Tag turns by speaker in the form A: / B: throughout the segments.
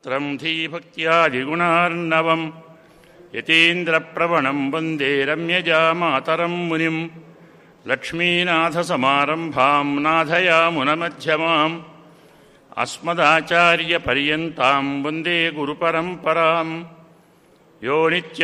A: త్రం ధీభక్త్యాదిగుణార్ణవం యతీంద్రప్రవణం వందే రమ్యజామాతరం మునిం లక్ష్మీనాథసమారంభాం నాథయామునమధ్యమాం అస్మదాచార్యపర్యంతాం వందే గురుపరంపరాం యో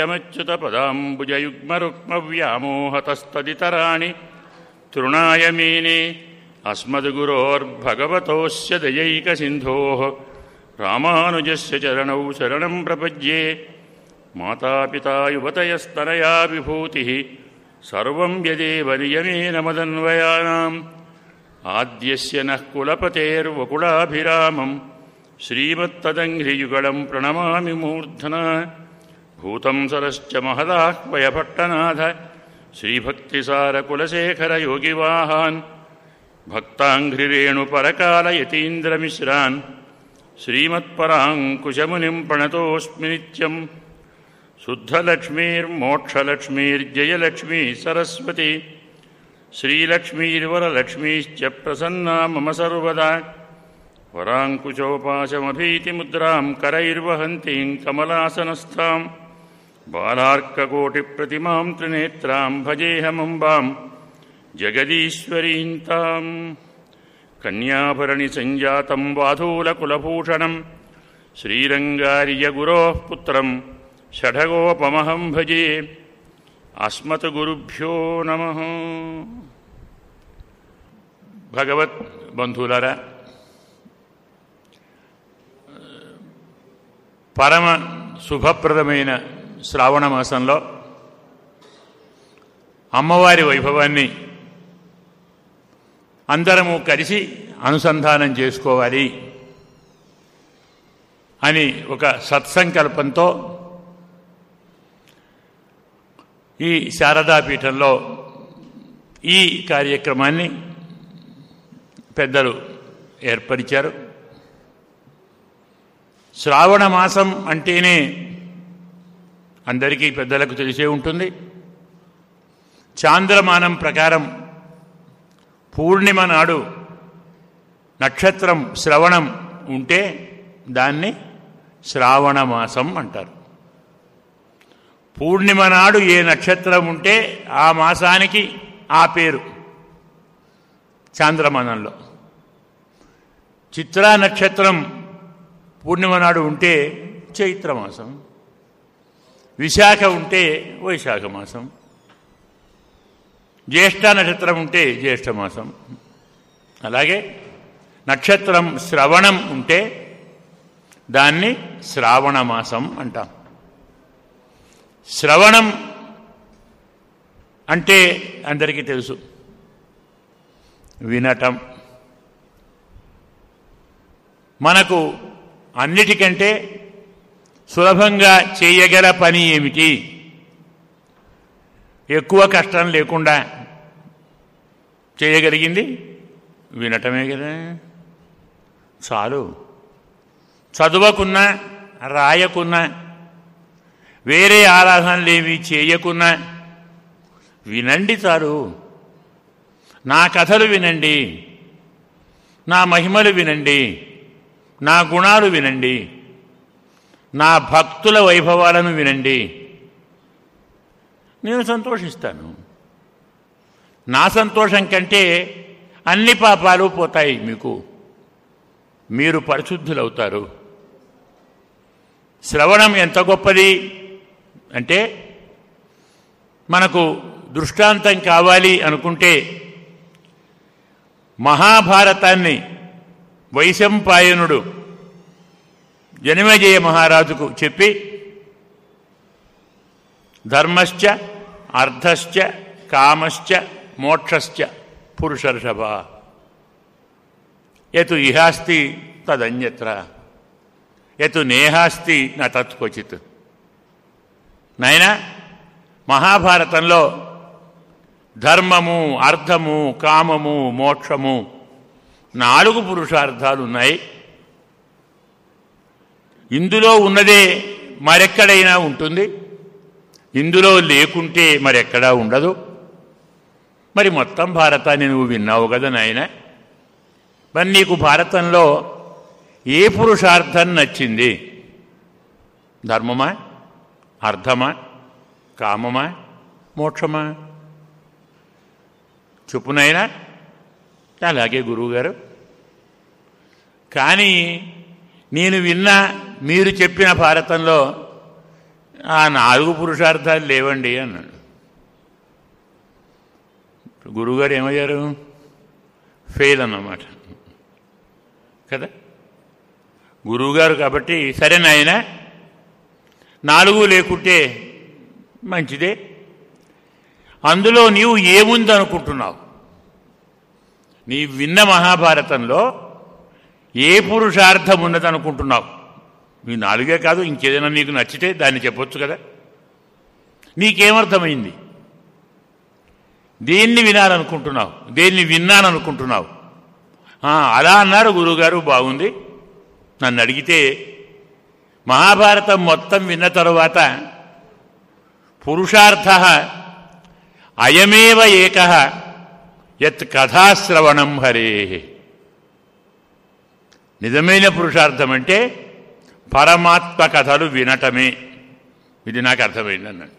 A: నిత్యమచ్యుతపదాంబుజయుగ్మరుక్మవ్యామోహతస్తదితరాణి తృణాయ మేనే అస్మద్గురోర్భగవతోస్య దయైకసింధోः రామానుజస్య చరణౌ శరణం ప్రపద్యే మాతాపితా యువతయస్తనయా విభూతిः సర్వం యదేవ నియమేన మదన్వయానాం ఆద్యస్య నః కులపతేర్వకులాభిరామం శ్రీమత్తదంఘ్రియుగళం ప్రణమామి మూర్ధనా భూతం సరశ్చ మహదాహ్వయపట్టనాథ శ్రీభక్తిసారకులశేఖరయోగివాహాన్ భక్తాంఘ్రిరేణుపరకాలయతీంద్రమిశ్రాన్ శ్రీమత్పరాङ्कुशमुनिं प्रणतोऽस्मि नित्यं शुद्धलक्ष्मीर्मोक्षलक्ष्मीर्जयलक्ष्मी सरस्वती श्रीलक्ष्मीर्वरलक्ष्मीश्च प्रसन्ना मम सर्वदा वराङ्कुशोपाशमभीतिमुद्रां करैर्वहन्तीं कमलासनस्थां बालार्ककोटिप्रतिमां त्रिनेत्रां भजेऽहमम्बां जगदीश्वरीं ताम् कन्याभरणिसञ्जातं वाधूलकुलभूषणं श्रीरङ्गार्यगुरोः पुत्रं షఠగోపమహం భజే అస్మద్గురుభ్యో నమ భగవత్ బంధువులరా పరమ శుభప్రదమైన శ్రావణ మాసంలో అమ్మవారి వైభవాన్ని అందరము కలిసి అనుసంధానం చేసుకోవాలి అని ఒక సత్సంకల్పంతో ఈ శారదాపీఠంలో ఈ కార్యక్రమాన్ని పెద్దలు ఏర్పరిచారు శ్రావణ మాసం అంటేనే అందరికీ పెద్దలకు తెలిసే ఉంటుంది చాంద్రమానం ప్రకారం పూర్ణిమ నాడు నక్షత్రం శ్రవణం ఉంటే దాన్ని శ్రావణ మాసం అంటారు పూర్ణిమ నాడు ఏ నక్షత్రం ఉంటే ఆ మాసానికి ఆ పేరు చాంద్రమానంలో చిత్రా నక్షత్రం పూర్ణిమ నాడు ఉంటే చైత్రమాసం విశాఖ ఉంటే వైశాఖ మాసం జ్యేష్ఠ నక్షత్రం ఉంటే జ్యేష్ఠమాసం అలాగే నక్షత్రం శ్రవణం ఉంటే దాన్ని శ్రావణ మాసం అంటాం శ్రవణం అంటే అందరికీ తెలుసు వినటం మనకు అన్నిటికంటే సులభంగా చేయగల పని ఏమిటి ఎక్కువ కష్టం లేకుండా చేయగలిగింది వినటమే కదా చాలు చదవకున్నా రాయకున్నా వేరే ఆరాధనలేవి చేయకున్నా వినండి చాలు నా కథలు వినండి నా మహిమలు వినండి నా గుణాలు వినండి నా భక్తుల వైభవాలను వినండి నేను సంతోషిస్తాను నా సంతోషం కంటే అన్ని పాపాలు పోతాయి మీకు మీరు పరిశుద్ధులవుతారు శ్రవణం ఎంత గొప్పది అంటే మనకు దృష్టాంతం కావాలి అనుకుంటే మహాభారతాన్ని వైశంపాయనుడు జనమేజయ మహారాజుకు చెప్పి ధర్మశ్చ అర్థశ్చ కామశ్చ మోక్షశ్చ పురుషర్షభ యతు ఇహాస్తి తదన్యత్ర యతు నేహాస్తి నా తత్కొచిత్ నాయన మహాభారతంలో ధర్మము అర్థము కామము మోక్షము నాలుగు పురుషార్థాలు ఉన్నాయి ఇందులో ఉన్నదే మరెక్కడైనా ఉంటుంది ఇందులో లేకుంటే మరెక్కడా ఉండదు మరి మొత్తం భారతాన్ని నువ్వు విన్నావు కదా నాయన మరి నీకు భారతంలో ఏ పురుషార్థం నచ్చింది ధర్మమా అర్థమా కామమా మోక్షమా చెప్పునైనా అలాగే గురువుగారు కానీ నేను విన్న మీరు చెప్పిన భారతంలో ఆ నాలుగు పురుషార్థాలు లేవండి అన్నాడు గురువుగారు ఏమయ్యారు ఫెయిల్ అన్నమాట కదా గురువుగారు కాబట్టి సరే నాయన నాలుగు లేకుంటే మంచిదే అందులో నీవు ఏముంది అనుకుంటున్నావు నీ విన్న మహాభారతంలో ఏ పురుషార్థం ఉన్నది అనుకుంటున్నావు ఈ నాలుగే కాదు ఇంకేదైనా నీకు నచ్చితే దాన్ని చెప్పొచ్చు కదా నీకేమర్థమైంది దేన్ని వినాలనుకుంటున్నావు దేన్ని విన్నాననుకుంటున్నావు ఆ, అలా అన్నారు గురువుగారు బాగుంది నన్ను అడిగితే మహాభారతం మొత్తం విన్న తరువాత పురుషార్థ అయమేవ ఏక యత్ కథాశ్రవణం హరే నిజమైన పురుషార్థం అంటే పరమాత్మ కథలు వినటమే ఇది నాకు అర్థమైంది అన్నాడు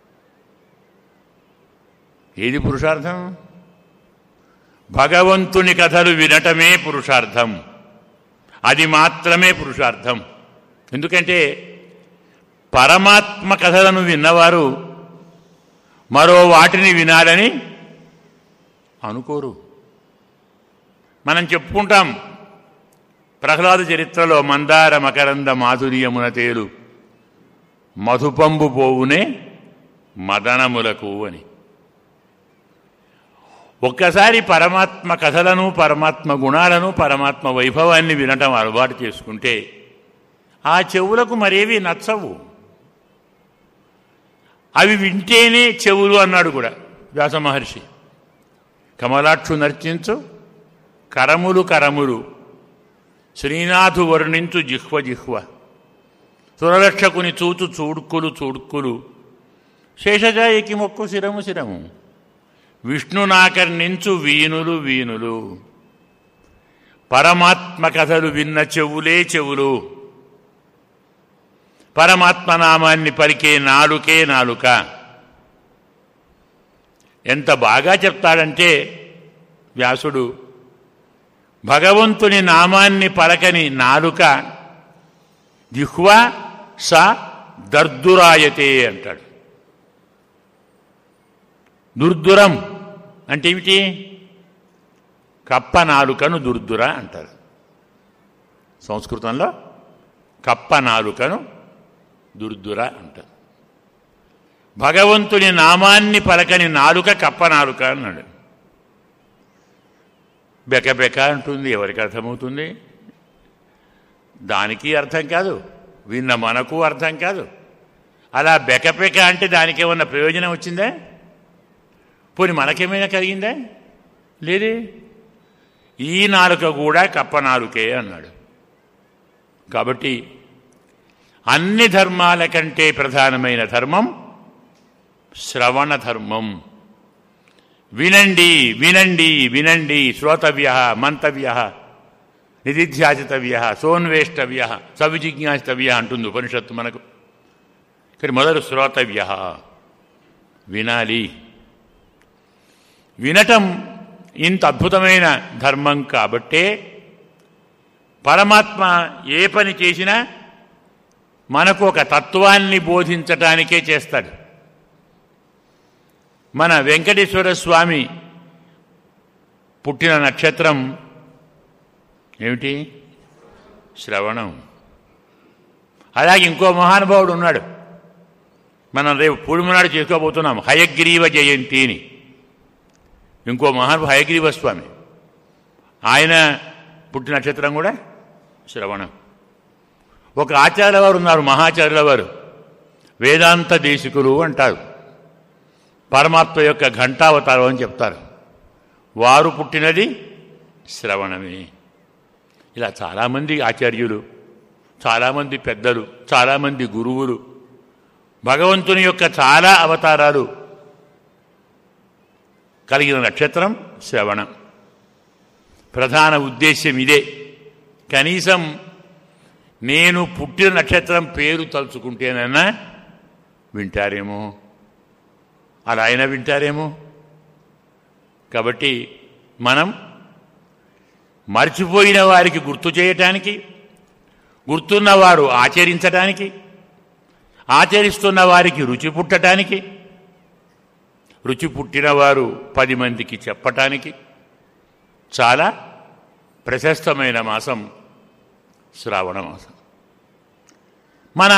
A: ఏది పురుషార్థం భగవంతుని కథలు వినటమే పురుషార్థం అది మాత్రమే పురుషార్థం ఎందుకంటే పరమాత్మ కథలను విన్నవారు మరో వాటిని వినాలని అనుకోరు మనం చెప్పుకుంటాం ప్రహ్లాద చరిత్రలో మందార మకరంద మాధుర్యమున తేలు మధుపంబు పోవునే మదనములకు అని ఒక్కసారి పరమాత్మ కథలను పరమాత్మ గుణాలను పరమాత్మ వైభవాన్ని వినటం అలవాటు చేసుకుంటే ఆ చెవులకు మరేవి నచ్చవు అవి వింటేనే చెవులు అన్నాడు కూడా వ్యాస మహర్షి కమలాక్షు నర్చించు కరములు కరములు శ్రీనాథు వర్ణించు జిహ్వ జిహ్వ సురలక్షకుని చూచు చూడుక్కులు చూడుక్కులు శేషజాయికి మొక్కు శిరము శిరము విష్ణునాకర్ణించు వీనులు వీనులు పరమాత్మ కథలు విన్న చెవులే చెవులు పరమాత్మ నామాన్ని పలికే నాలుకే నాలుక ఎంత బాగా చెప్తాడంటే వ్యాసుడు భగవంతుని నామాన్ని పలకని నాలుక జిహ్వ స దర్దురాయతే అంటాడు దుర్దురం అంటే ఏమిటి కప్ప నాలుకను దుర్దుర అంటారు సంస్కృతంలో కప్ప నాలుకను దుర్దుర అంటారు భగవంతుని నామాన్ని పలకని నాలుక కప్ప నాలుక అన్నాడు బెక బెక అంటుంది ఎవరికి అర్థమవుతుంది దానికి అర్థం కాదు విన్న మనకు అర్థం కాదు అలా బెకపెక అంటే దానికి ఏమన్నా ప్రయోజనం వచ్చిందా పోని మనకేమైనా కలిగిందా లేదే ఈ నాలుక కూడా కప్ప నాలుకే అన్నాడు కాబట్టి అన్ని ధర్మాల కంటే ప్రధానమైన ధర్మం శ్రవణ ధర్మం వినండి వినండి వినండి శ్రోతవ్య మంతవ్య నిధిధ్యాసితవ్య సోన్వేష్టవ్య సవిజిజ్ఞాసితవ్య అంటుంది ఉపనిషత్తు మనకు కానీ మొదలు శ్రోతవ్య వినాలి వినటం ఇంత అద్భుతమైన ధర్మం కాబట్టే పరమాత్మ ఏ పని చేసినా మనకు ఒక తత్వాన్ని బోధించటానికే చేస్తాడు మన వెంకటేశ్వర స్వామి పుట్టిన నక్షత్రం ఏమిటి శ్రవణం అలాగే ఇంకో మహానుభావుడు ఉన్నాడు మనం రేపు పూర్ణిమనాడు చేసుకోబోతున్నాం హయగ్రీవ జయంతి అని ఇంకో మహానుభావు హయగ్రీవ స్వామి ఆయన పుట్టిన నక్షత్రం కూడా శ్రవణం ఒక ఆచార్యుల వారు ఉన్నారు మహాచార్యుల వారు వేదాంత దేశికులు అంటారు పరమాత్మ యొక్క ఘంటావతారం అని చెప్తారు వారు పుట్టినది శ్రవణమే ఇలా చాలామంది ఆచార్యులు చాలామంది పెద్దలు చాలామంది గురువులు భగవంతుని యొక్క చాలా అవతారాలు కలిగిన నక్షత్రం శ్రవణం ప్రధాన ఉద్దేశ్యం ఇదే కనీసం నేను పుట్టిన నక్షత్రం పేరు తలుచుకుంటేనన్నా వింటారేమో అలా అయినా వింటారేమో కాబట్టి మనం మర్చిపోయిన వారికి గుర్తు చేయటానికి గుర్తున్నవారు ఆచరించటానికి ఆచరిస్తున్న వారికి రుచి పుట్టడానికి రుచి పుట్టినవారు పది మందికి చెప్పటానికి చాలా ప్రశస్తమైన మాసం శ్రావణ మాసం మన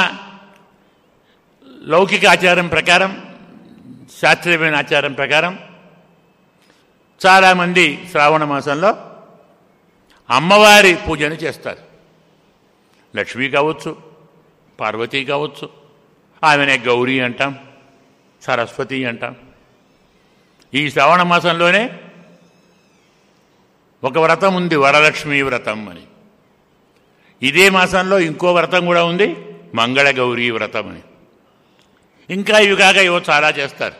A: లౌకిక ఆచారం ప్రకారం శాస్త్రీయమైన ఆచారం ప్రకారం చాలామంది శ్రావణ మాసంలో అమ్మవారి పూజను చేస్తారు లక్ష్మి కావచ్చు పార్వతి కావచ్చు ఆమెనే గౌరీ అంటాం సరస్వతి అంటాం ఈ శ్రావణ మాసంలోనే ఒక వ్రతం ఉంది వరలక్ష్మి వ్రతం అని ఇదే మాసంలో ఇంకో వ్రతం కూడా ఉంది మంగళ గౌరీ వ్రతం అని ఇంకా ఇవి కాక ఇవో చాలా చేస్తారు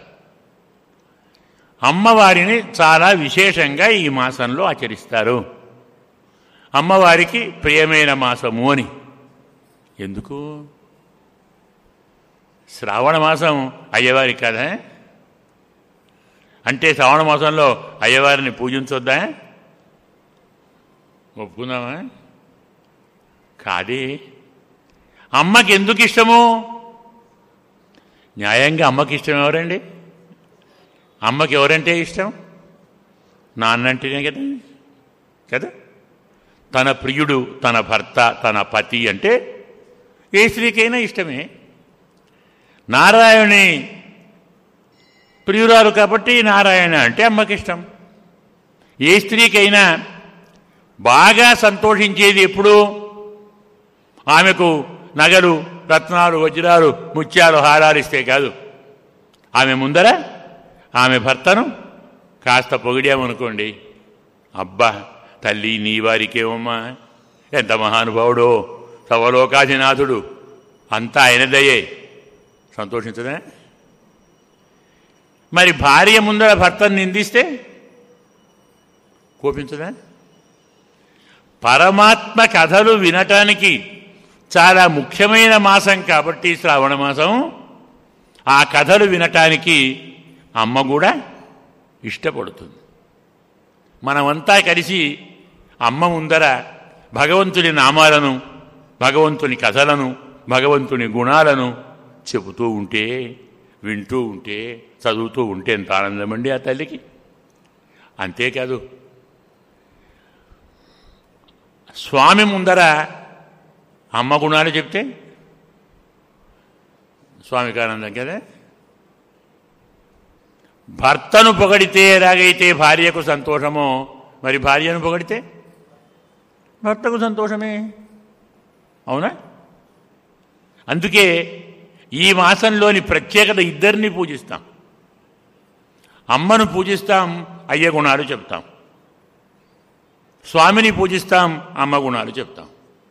A: అమ్మవారిని చాలా విశేషంగా ఈ మాసంలో ఆచరిస్తారు అమ్మవారికి ప్రియమైన మాసము అని ఎందుకు శ్రావణ మాసం అయ్యవారికి కదా అంటే శ్రావణ మాసంలో అయ్యవారిని పూజించొద్దా ఒప్పుకుందామా కాదే అమ్మకి ఎందుకు ఇష్టము న్యాయంగా అమ్మకి ఇష్టం ఎవరండి అమ్మకి ఎవరంటే ఇష్టం నాన్నంటేనే కదా కదా తన ప్రియుడు తన భర్త తన పతి అంటే ఏ స్త్రీకైనా ఇష్టమే నారాయణి ప్రియురాలు కాబట్టి నారాయణ అంటే అమ్మకి ఇష్టం ఏ స్త్రీకైనా బాగా సంతోషించేది ఎప్పుడు ఆమెకు నగలు రత్నాలు వజ్రాలు ముత్యాలు హారాలు ఇస్తే కాదు ఆమె ముందర ఆమె భర్తను కాస్త పొగిడామనుకోండి అబ్బా తల్లి నీ వారికేమమ్మా ఎంత మహానుభావుడో సవలోకాధినాథుడు అంతా ఆయనదయ్యే సంతోషించదా మరి భార్య ముందర భర్తను నిందిస్తే కోపించదా పరమాత్మ కథలు వినటానికి చాలా ముఖ్యమైన మాసం కాబట్టి శ్రావణ మాసం ఆ కథలు వినటానికి అమ్మ కూడా ఇష్టపడుతుంది మనమంతా కలిసి అమ్మ ముందర భగవంతుని నామాలను భగవంతుని కథలను భగవంతుని గుణాలను చెబుతూ ఉంటే వింటూ ఉంటే చదువుతూ ఉంటే ఎంత ఆనందమండి ఆ తల్లికి అంతేకాదు స్వామి ముందర అమ్మ గుణాలు చెప్తే స్వామికి ఆనందం కదా భర్తను పొగడితే ఎలాగైతే భార్యకు సంతోషమో మరి భార్యను పొగడితే భర్తకు సంతోషమే అవునా అందుకే ఈ మాసంలోని ప్రత్యేకత ఇద్దరిని పూజిస్తాం అమ్మను పూజిస్తాం అయ్య గుణాలు చెప్తాం స్వామిని పూజిస్తాం అమ్మ గుణాలు చెప్తాం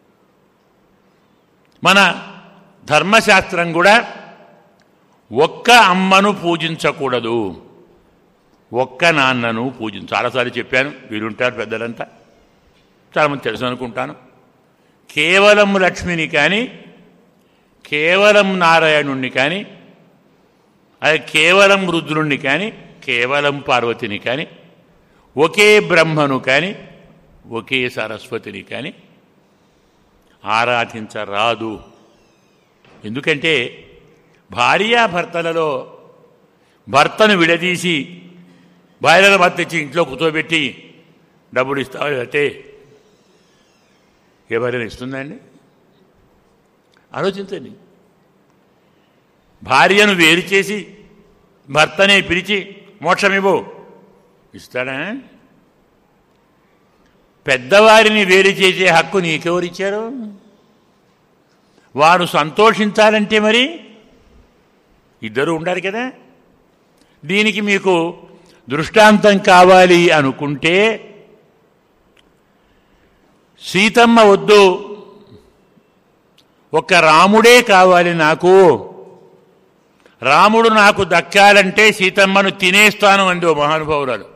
A: మన ధర్మశాస్త్రం కూడా ఒక్క అమ్మను పూజించకూడదు ఒక్క నాన్నను పూజించు చాలాసార్లు చెప్పాను వీరుంటారు పెద్దలంతా చాలామంది తెలుసు అనుకుంటాను కేవలం లక్ష్మిని కానీ కేవలం నారాయణుణ్ణి కానీ అది కేవలం రుద్రుణ్ణి కానీ కేవలం పార్వతిని కానీ ఒకే బ్రహ్మను కానీ ఒకే సరస్వతిని కానీ ఆరాధించరాదు ఎందుకంటే భార్యాభర్తలలో భర్తను విడదీసి భార్యను భర్త ఇచ్చి ఇంట్లో కూర్చోబెట్టి డబ్బులు ఇస్తావు అంటే ఎవరైనా ఇస్తుందండి ఆలోచించండి భార్యను వేరు చేసి భర్తనే పిలిచి మోక్షమివ్వు ఇస్తాడా పెద్దవారిని వేరు చేసే హక్కు నీకెవరిచ్చారు వారు సంతోషించాలంటే మరి ఇద్దరు ఉండాలి కదా దీనికి మీకు దృష్టాంతం కావాలి అనుకుంటే సీతమ్మ వద్దు ఒక రాముడే కావాలి నాకు రాముడు నాకు దక్కాలంటే సీతమ్మను తినేస్తాను అంది ఓ మహానుభావురాలు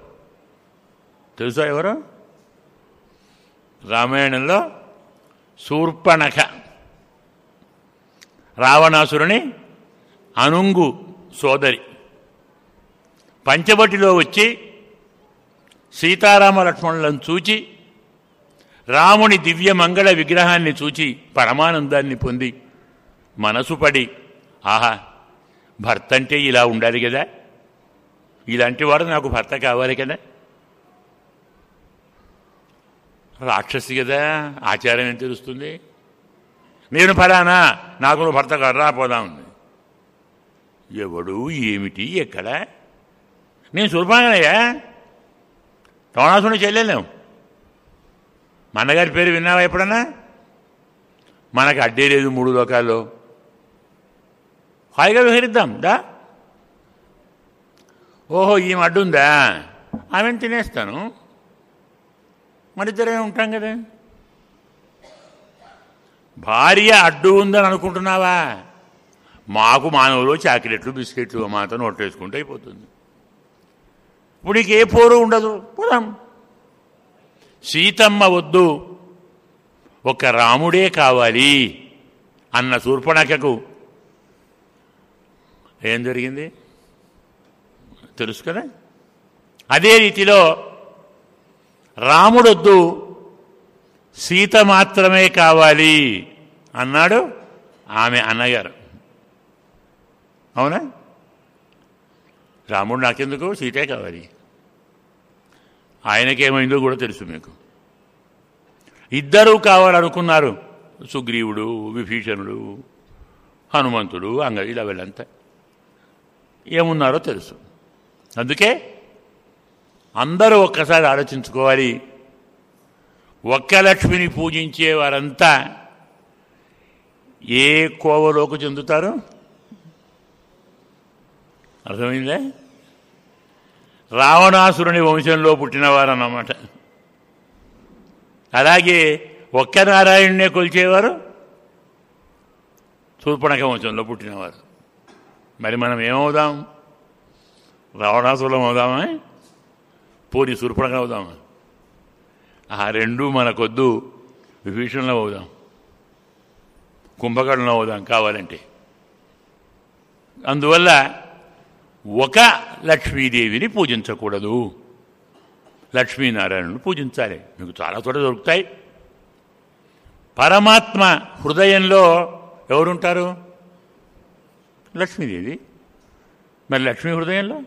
A: తెలుసా ఎవరు రామాయణంలో శూర్పణఖ రావణాసురుని అనుంగు సోదరి పంచవటిలో వచ్చి సీతారామ లక్ష్మణులను చూచి రాముని దివ్య మంగళ విగ్రహాన్ని చూచి పరమానందాన్ని పొంది మనసు పడి ఆహా భర్త అంటే ఇలా ఉండాలి కదా ఇలాంటి వాడు నాకు భర్త కావాలి కదా రాక్షసి కదా ఆచారం ఏం తెలుస్తుంది నేను ఫలానా నాకు నువ్వు భర్త కాదు రాపోదా ఉంది ఎవడు ఏమిటి ఎక్కడ నేను సులభంగానయ్యా టోనాసుని చెల్లెలేం మా అన్నగారి పేరు విన్నావా ఎప్పుడన్నా మనకు అడ్డే లేదు మూడు లోకాల్లో హాయిగా విహరిద్దాం దా ఓహో ఈమె అడ్డుందా ఆమెను తినేస్తాను మరిద్దరే ఉంటాం కదా భార్య అడ్డు ఉందని అనుకుంటున్నావా మాకు మానవులు చాక్లెట్లు బిస్కెట్లు మాతో నోటేసుకుంటే అయిపోతుంది ఇప్పుడు నీకు ఏ పోరు ఉండదు పోదాం సీతమ్మ వద్దు ఒక రాముడే కావాలి అన్న శూర్పణకకు ఏం జరిగింది తెలుసు కదా అదే రీతిలో రాముడొద్దు సీత మాత్రమే కావాలి అన్నాడు ఆమె అన్నగారు అవునా రాముడు నాకెందుకు సీతే కావాలి ఆయనకేమైందో కూడా తెలుసు మీకు ఇద్దరూ కావాలనుకున్నారు సుగ్రీవుడు విభీషణుడు హనుమంతుడు అంగ ఇలా వీళ్ళంతా ఏమున్నారో తెలుసు అందుకే అందరూ ఒక్కసారి ఆలోచించుకోవాలి ఒక్క లక్ష్మిని పూజించే వారంతా ఏ కోవలోకి చెందుతారు అర్థమైందే రావణాసురుని వంశంలో పుట్టినవారన్నమాట అలాగే ఒక్క నారాయణునే కొలిచేవారు శూర్పణక వంశంలో పుట్టినవారు మరి మనం ఏమవుదాం రావణాసురం అవుదామా పోని శూర్పణక అవుదామా ఆ రెండు మనకొద్దు విభీషణలో అవుదాం కుంభకర్ణంలో అవుదాం కావాలంటే అందువల్ల ఒక లక్ష్మీదేవిని పూజించకూడదు లక్ష్మీనారాయణుని పూజించాలి మీకు చాలా చోట దొరుకుతాయి పరమాత్మ హృదయంలో ఎవరుంటారు లక్ష్మీదేవి మరి లక్ష్మీ హృదయంలో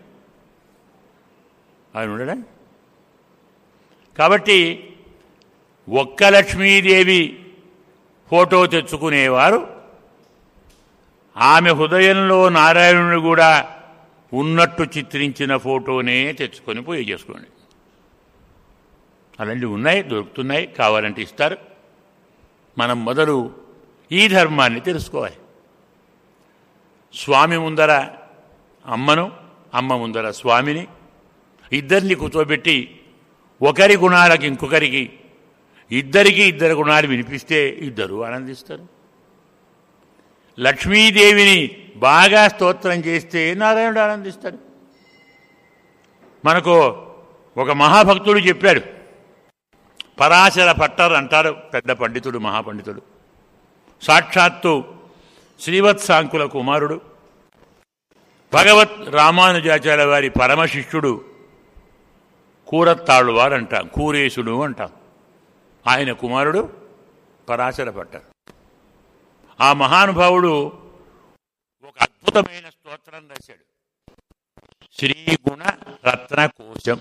A: ఆయన ఉండడా కాబట్టి ఒక్క లక్ష్మీదేవి ఫోటో తెచ్చుకునేవారు ఆమె హృదయంలో నారాయణుడు కూడా ఉన్నట్టు చిత్రించిన ఫోటోనే తెచ్చుకొని పూజ చేసుకోండి అలాంటివి ఉన్నాయి దొరుకుతున్నాయి కావాలంటే ఇస్తారు మనం మొదలు ఈ ధర్మాన్ని తెలుసుకోవాలి స్వామి ముందర అమ్మను అమ్మ ముందర స్వామిని ఇద్దరిని కూర్చోబెట్టి ఒకరి గుణాలకి ఇంకొకరికి ఇద్దరికి ఇద్దరు గుణాలు వినిపిస్తే ఇద్దరు ఆనందిస్తారు లక్ష్మీదేవిని బాగా స్తోత్రం చేస్తే నారాయణుడు ఆనందిస్తాడు మనకు ఒక మహాభక్తుడు చెప్పాడు పరాశర పట్టర్ అంటారు పెద్ద పండితుడు మహాపండితుడు సాక్షాత్తు శ్రీవత్సాంకుల కుమారుడు భగవత్ రామానుజాచార్య వారి పరమశిష్యుడు కూరత్తాళ్ళు వారు అంటాం కూరేశుడు అంటాం ఆయన కుమారుడు పరాశర పట్టర్ ఆ మహానుభావుడు ఒక అద్భుతమైన స్తోత్రం రాశాడు శ్రీగుణ రత్న కోశం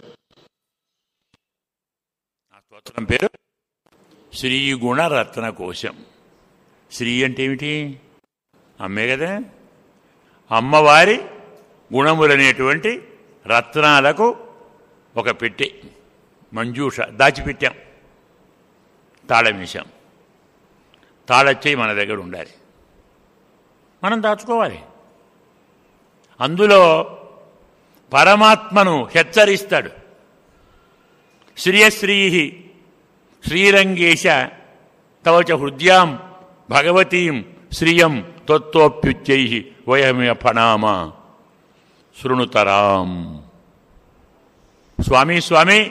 A: ఆ స్తోత్రం పేరు శ్రీగుణ రత్న కోశం శ్రీ అంటే ఏమిటి అమ్మే కదా అమ్మవారి గుణములనేటువంటి రత్నాలకు ఒక పెట్టె మంజూష దాచిపెట్టాం తాళం వేశాం తాళచ్చేయి మన దగ్గర ఉండాలి మనం దాచుకోవాలి అందులో పరమాత్మను హెచ్చరిస్తాడు శ్రియశ్రీ శ్రీరంగేశ తవచ హృద్యాం భగవతీం శ్రియం తత్వప్యుచ్చై వయమియ ఫణామ శృణుతరాం స్వామి స్వామి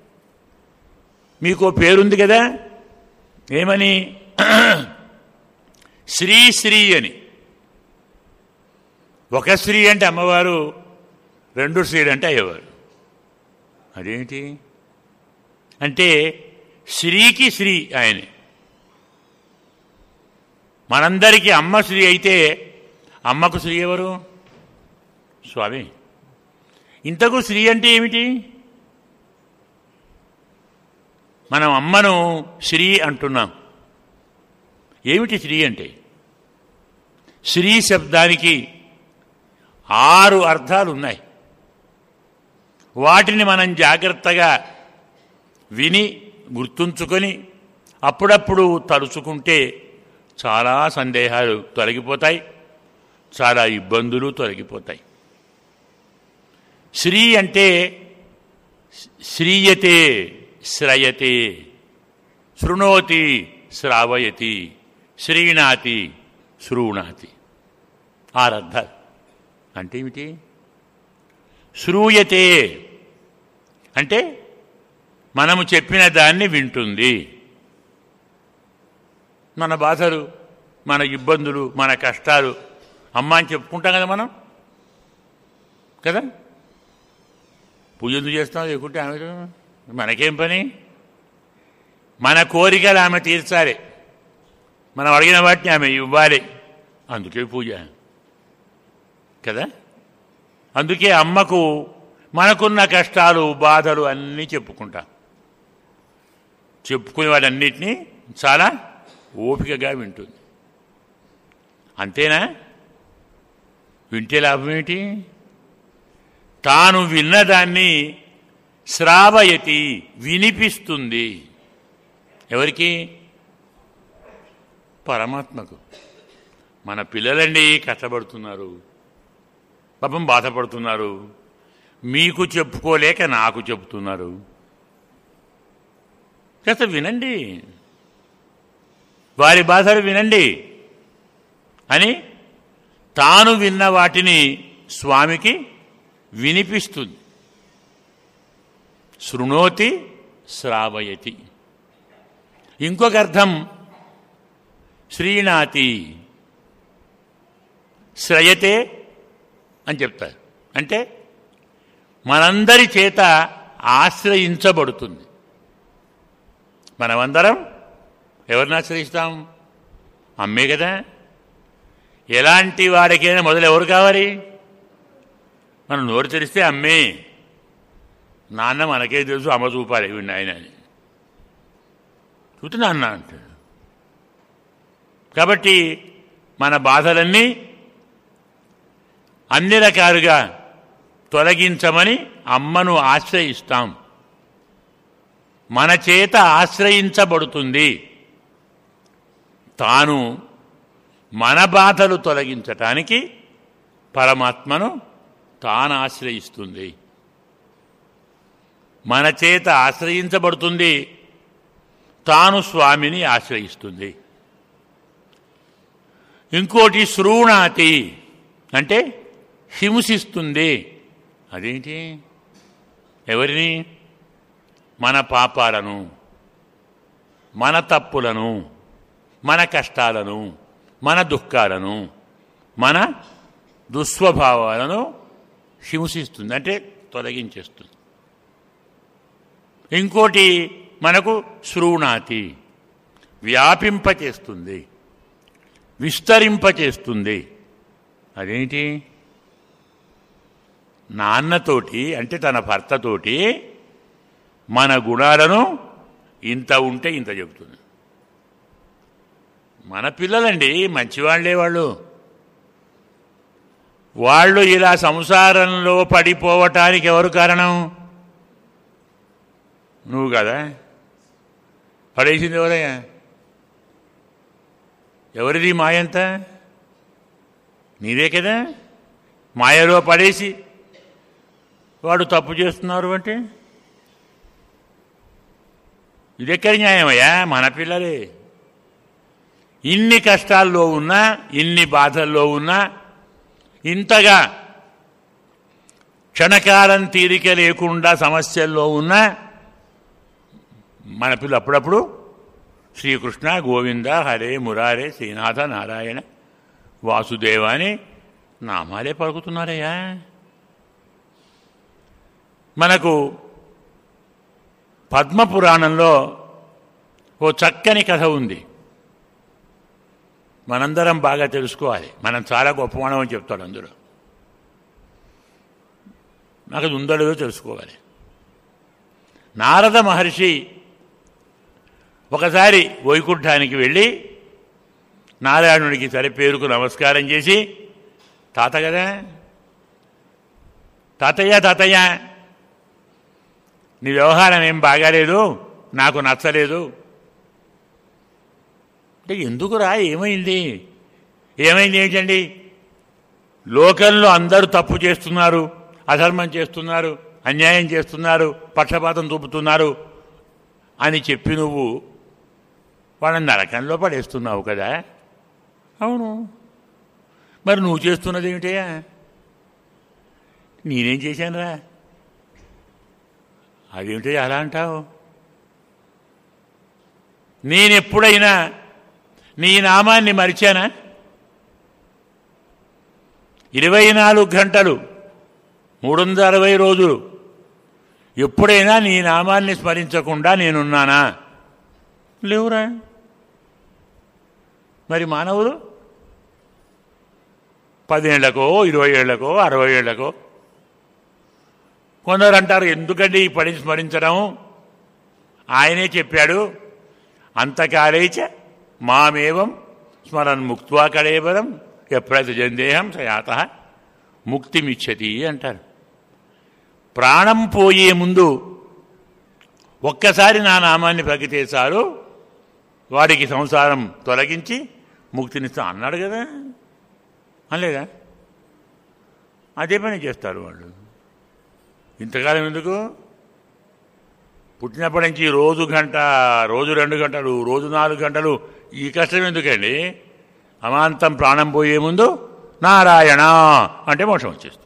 A: మీకు పేరుంది కదా ఏమని శ్రీ శ్రీ అని ఒక స్త్రీ అంటే అమ్మవారు రెండు స్త్రీలు అంటే అయ్యేవారు అదేంటి అంటే శ్రీకి శ్రీ ఆయనే మనందరికీ అమ్మ శ్రీ అయితే అమ్మకు శ్రీ ఎవరు స్వామి ఇంతకు శ్రీ అంటే ఏమిటి మనం అమ్మను శ్రీ అంటున్నాం ఏమిటి శ్రీ అంటే శ్రీ శబ్దానికి ఆరు అర్థాలు ఉన్నాయి వాటిని మనం జాగ్రత్తగా విని గుర్తుంచుకొని అప్పుడప్పుడు తలుచుకుంటే చాలా సందేహాలు తొలగిపోతాయి చాలా ఇబ్బందులు తొలగిపోతాయి శ్రీ అంటే శ్రీయతే శ్రయతే శృణోతి శ్రావయతి శ్రీణాతి శృణాతి ఆరర్థాలు అంటే ఏమిటి శ్రూయతే అంటే మనము చెప్పిన దాన్ని వింటుంది మన బాధలు మన ఇబ్బందులు మన కష్టాలు అమ్మ అని చెప్పుకుంటాం కదా మనం కదా పూజ ఎందుకు చేస్తాం లేకుంటే ఆమె మనకేం పని మన కోరికలు ఆమె తీర్చాలి మనం అడిగిన వాటిని ఆమె ఇవ్వాలి అందుకే పూజ కదా అందుకే అమ్మకు మనకున్న కష్టాలు బాధలు అన్నీ చెప్పుకుంటాం చెప్పుకునే వాటన్నిటినీ చాలా ఓపికగా వింటుంది అంతేనా వింటే లాభం ఏంటి తాను విన్నదాన్ని శ్రావయతి వినిపిస్తుంది ఎవరికి పరమాత్మకు మన పిల్లలండి కష్టపడుతున్నారు పాపం బాధపడుతున్నారు మీకు చెప్పుకోలేక నాకు చెబుతున్నారు కాస్త వినండి వారి బాధలు వినండి అని తాను విన్న వాటిని స్వామికి వినిపిస్తుంది శృణోతి శ్రావయతి ఇంకొక అర్థం శ్రీనాతి శ్రయతే అని చెప్తారు అంటే మనందరి చేత ఆశ్రయించబడుతుంది మనమందరం ఎవరిని ఆశ్రయిస్తాం అమ్మే కదా ఎలాంటి వాడికైనా మొదలు ఎవరు కావాలి మనం నోరు తెరిస్తే అమ్మే నాన్న మనకే తెలుసు అమ్మ చూపాలి వీడిని ఆయన అని చూస్తే నాన్న అంటాడు కాబట్టి మన బాధలన్నీ అన్ని రకాలుగా తొలగించమని అమ్మను ఆశ్రయిస్తాం మన చేత ఆశ్రయించబడుతుంది తాను మన బాధలు తొలగించటానికి పరమాత్మను తాను ఆశ్రయిస్తుంది మన చేత ఆశ్రయించబడుతుంది తాను స్వామిని ఆశ్రయిస్తుంది ఇంకోటి శృణాతి అంటే హింసిస్తుంది అదేంటి ఎవరిని మన పాపాలను మన తప్పులను మన కష్టాలను మన దుఃఖాలను మన దుస్వభావాలను హింసిస్తుంది అంటే తొలగించేస్తుంది ఇంకోటి మనకు శృణాతి వ్యాపింపచేస్తుంది విస్తరింపచేస్తుంది అదేంటి నాన్నతోటి అంటే తన భర్తతోటి మన గుణాలను ఇంత ఉంటే ఇంత చెబుతుంది మన పిల్లలండి మంచివాళ్లే వాళ్ళు వాళ్ళు ఇలా సంసారంలో పడిపోవటానికి ఎవరు కారణం నువ్వు కదా పడేసింది ఎవరయ్యా ఎవరిది మాయంతా నీదే కదా మాయలో పడేసి వాడు తప్పు చేస్తున్నారు అంటే ఇదెక్కడి న్యాయమయ్యా మన పిల్లలే ఇన్ని కష్టాల్లో ఉన్నా ఇన్ని బాధల్లో ఉన్నా ఇంతగా క్షణకాలం తీరిక లేకుండా సమస్యల్లో ఉన్నా మన పిల్లలు అప్పుడప్పుడు శ్రీకృష్ణ గోవింద హరే మురారే శ్రీనాథ నారాయణ వాసుదేవ అని నామాలే పలుకుతున్నారయ్యా మనకు పద్మపురాణంలో ఓ చక్కని కథ ఉంది మనందరం బాగా తెలుసుకోవాలి మనం చాలా గొప్పవాణం అని చెప్తాడు అందులో నాకు అది ఉందో లేదో తెలుసుకోవాలి నారద మహర్షి ఒకసారి వైకుంఠానికి వెళ్ళి నారాయణుడికి సరి పేరుకు నమస్కారం చేసి తాత కదా తాతయ్య తాతయ్య నీ వ్యవహారం ఏం బాగాలేదు నాకు నచ్చలేదు అంటే ఎందుకురా ఏమైంది ఏమైంది ఏంటండి లోకంలో అందరూ తప్పు చేస్తున్నారు అధర్మం చేస్తున్నారు అన్యాయం చేస్తున్నారు పక్షపాతం చూపుతున్నారు అని చెప్పి నువ్వు వాళ్ళని నరకంలో పడేస్తున్నావు కదా అవును మరి నువ్వు చేస్తున్నది ఏమిటయ్యా నేనేం చేశానురా అదేమిటి అలా అంటావు నేనెప్పుడైనా నీ నామాన్ని మరిచానా ఇరవై నాలుగు గంటలు మూడు వందల అరవై రోజులు ఎప్పుడైనా నీ నామాన్ని స్మరించకుండా నేనున్నానా లేవురా మరి మానవులు పదేళ్లకో ఇరవై ఏళ్లకో అరవై ఏళ్లకో కొందరు అంటారు ఎందుకండి ఈ పని స్మరించడం ఆయనే చెప్పాడు అంతకాలేచ మామేవం స్మరన్ ముక్త్వా కళేబరం ఎప్పుడైతే జందేహం సయాత ముక్తిమిచ్చతి అంటారు ప్రాణం పోయే ముందు ఒక్కసారి నా నామాన్ని పలికితే చాలు వాడికి సంసారం తొలగించి ముక్తినిస్తా అన్నాడు కదా అనలేదా అదే పని చేస్తారు వాళ్ళు ఇంతకాలం ఎందుకు పుట్టినప్పటి నుంచి రోజు గంట రోజు రెండు గంటలు రోజు నాలుగు గంటలు ఈ కష్టం ఎందుకండి అమాంతం ప్రాణం పోయే ముందు నారాయణ అంటే మోక్షం వచ్చేస్తుంది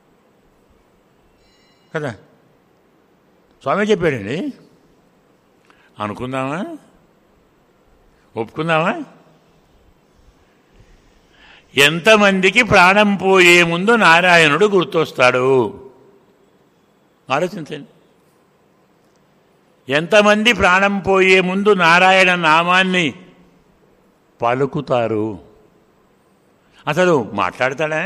A: కదా స్వామి చెప్పాడండి అనుకుందామా ఒప్పుకుందామా ఎంతమందికి ప్రాణం పోయే ముందు నారాయణుడు గుర్తొస్తాడు ఆలోచించండి ఎంతమంది ప్రాణం పోయే ముందు నారాయణ నామాన్ని పలుకుతారు అసలు మాట్లాడతాడా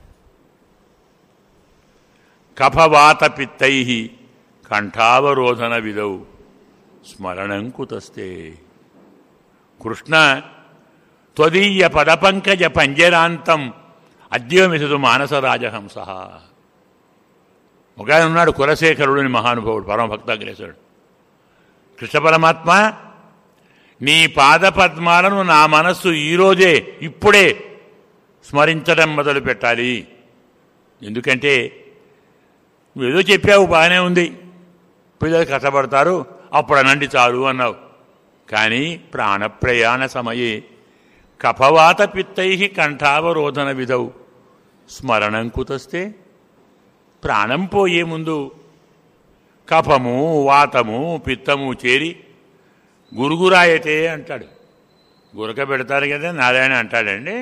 A: కఫవాత పిత్తై కంఠావరోధన విధౌ స్మరణం కుతస్తే కృష్ణ త్వదీయ పదపంకజ పంజరాంతం అద్యోమిసదు మానసరాజహంస ఒక ఆయన ఉన్నాడు కులశేఖరుడిని మహానుభావుడు పరమభక్తాగ్రేసుడు కృష్ణ పరమాత్మ నీ పాదపద్మాలను నా మనస్సు ఈరోజే ఇప్పుడే స్మరించడం మొదలు పెట్టాలి ఎందుకంటే నువ్వేదో చెప్పావు బాగానే ఉంది పిల్లలు కష్టపడతారు అప్పుడు అనండి చాలు అన్నావు కానీ ప్రాణప్రయాణ సమయే కఫవాత పిత్తై కంఠావరోధన విధౌ స్మరణం కుతస్తే ప్రాణం పోయే ముందు కఫము వాతము పిత్తము చేరి గురుగురాయతే అంటాడు గురక పెడతారు కదా నారాయణ అంటాడండి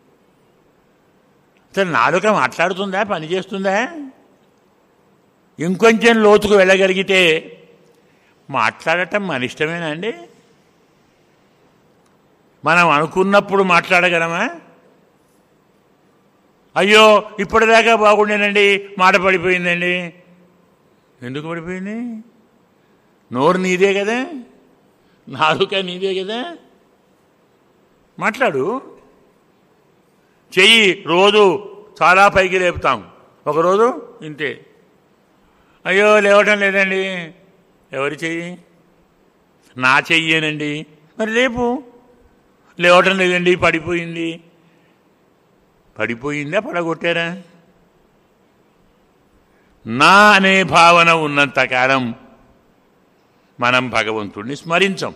A: అసలు నాలుక మాట్లాడుతుందా పని చేస్తుందా ఇంకొంచెం లోతుకు వెళ్ళగలిగితే మాట్లాడటం మన ఇష్టమేనా అండి మనం అనుకున్నప్పుడు మాట్లాడగలమా అయ్యో ఇప్పటిదాకా బాగుండేనండి మాట పడిపోయిందండి ఎందుకు పడిపోయింది నోరు నీదే కదా నాలుక నీదే కదా మాట్లాడు చెయ్యి రోజు చాలా పైకి లేపుతాం ఒకరోజు ఇంతే అయ్యో లేవటం లేదండి ఎవరి చెయ్యి నా చెయ్యేనండి మరి రేపు లేవటం లేదండి పడిపోయింది పడిపోయిందా పడగొట్టారా నా అనే భావన ఉన్నంతకాలం మనం భగవంతుణ్ణి స్మరించం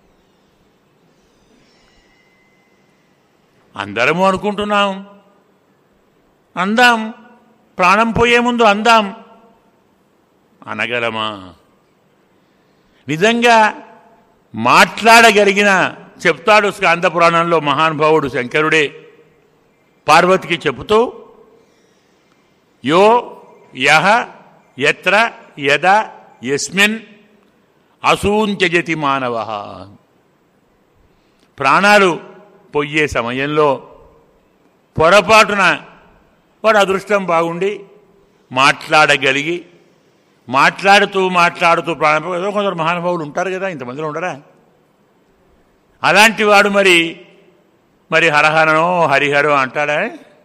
A: అందరము అనుకుంటున్నాం అందాం ప్రాణం పోయే ముందు అందాం అనగలమా నిజంగా మాట్లాడగలిగిన చెప్తాడు స్కాంద పురాణంలో మహానుభావుడు శంకరుడే పార్వతికి చెబుతూ యో యహ ఎత్ర యద యస్మిన్ అసూంత్యజతి మానవ ప్రాణాలు పొయ్యే సమయంలో పొరపాటున వాడు అదృష్టం బాగుండి మాట్లాడగలిగి మాట్లాడుతూ మాట్లాడుతూ ప్రాణం ఏదో కొందరు మహానుభావులు ఉంటారు కదా ఇంతమందిలో ఉండరా అలాంటి వాడు మరి మరి హరహరనో హరిహరో అంటాడా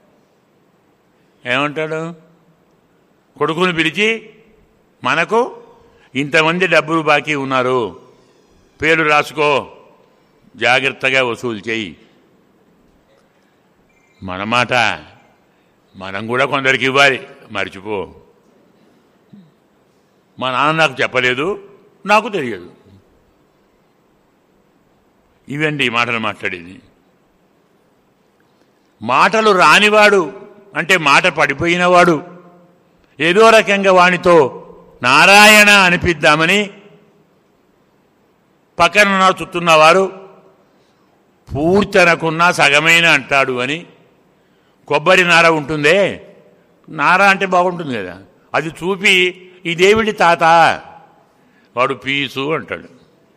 A: ఏమంటాడు కొడుకుని పిలిచి మనకు ఇంతమంది డబ్బులు బాకీ ఉన్నారు పేరు రాసుకో జాగ్రత్తగా వసూలు చేయి మన మాట మనం కూడా కొందరికి ఇవ్వాలి మర్చిపో మా నాన్న నాకు చెప్పలేదు నాకు తెలియదు ఇవండి ఈ మాటలు మాట్లాడేది మాటలు రానివాడు అంటే మాట పడిపోయినవాడు ఏదో రకంగా వానితో నారాయణ అనిపిద్దామని పక్కన చుట్టున్నవారు పూర్తి అనకున్నా సగమైన అంటాడు అని కొబ్బరి నార ఉంటుందే నార అంటే బాగుంటుంది కదా అది చూపి ఈ దేవుడి తాత వాడు పీసు అంటాడు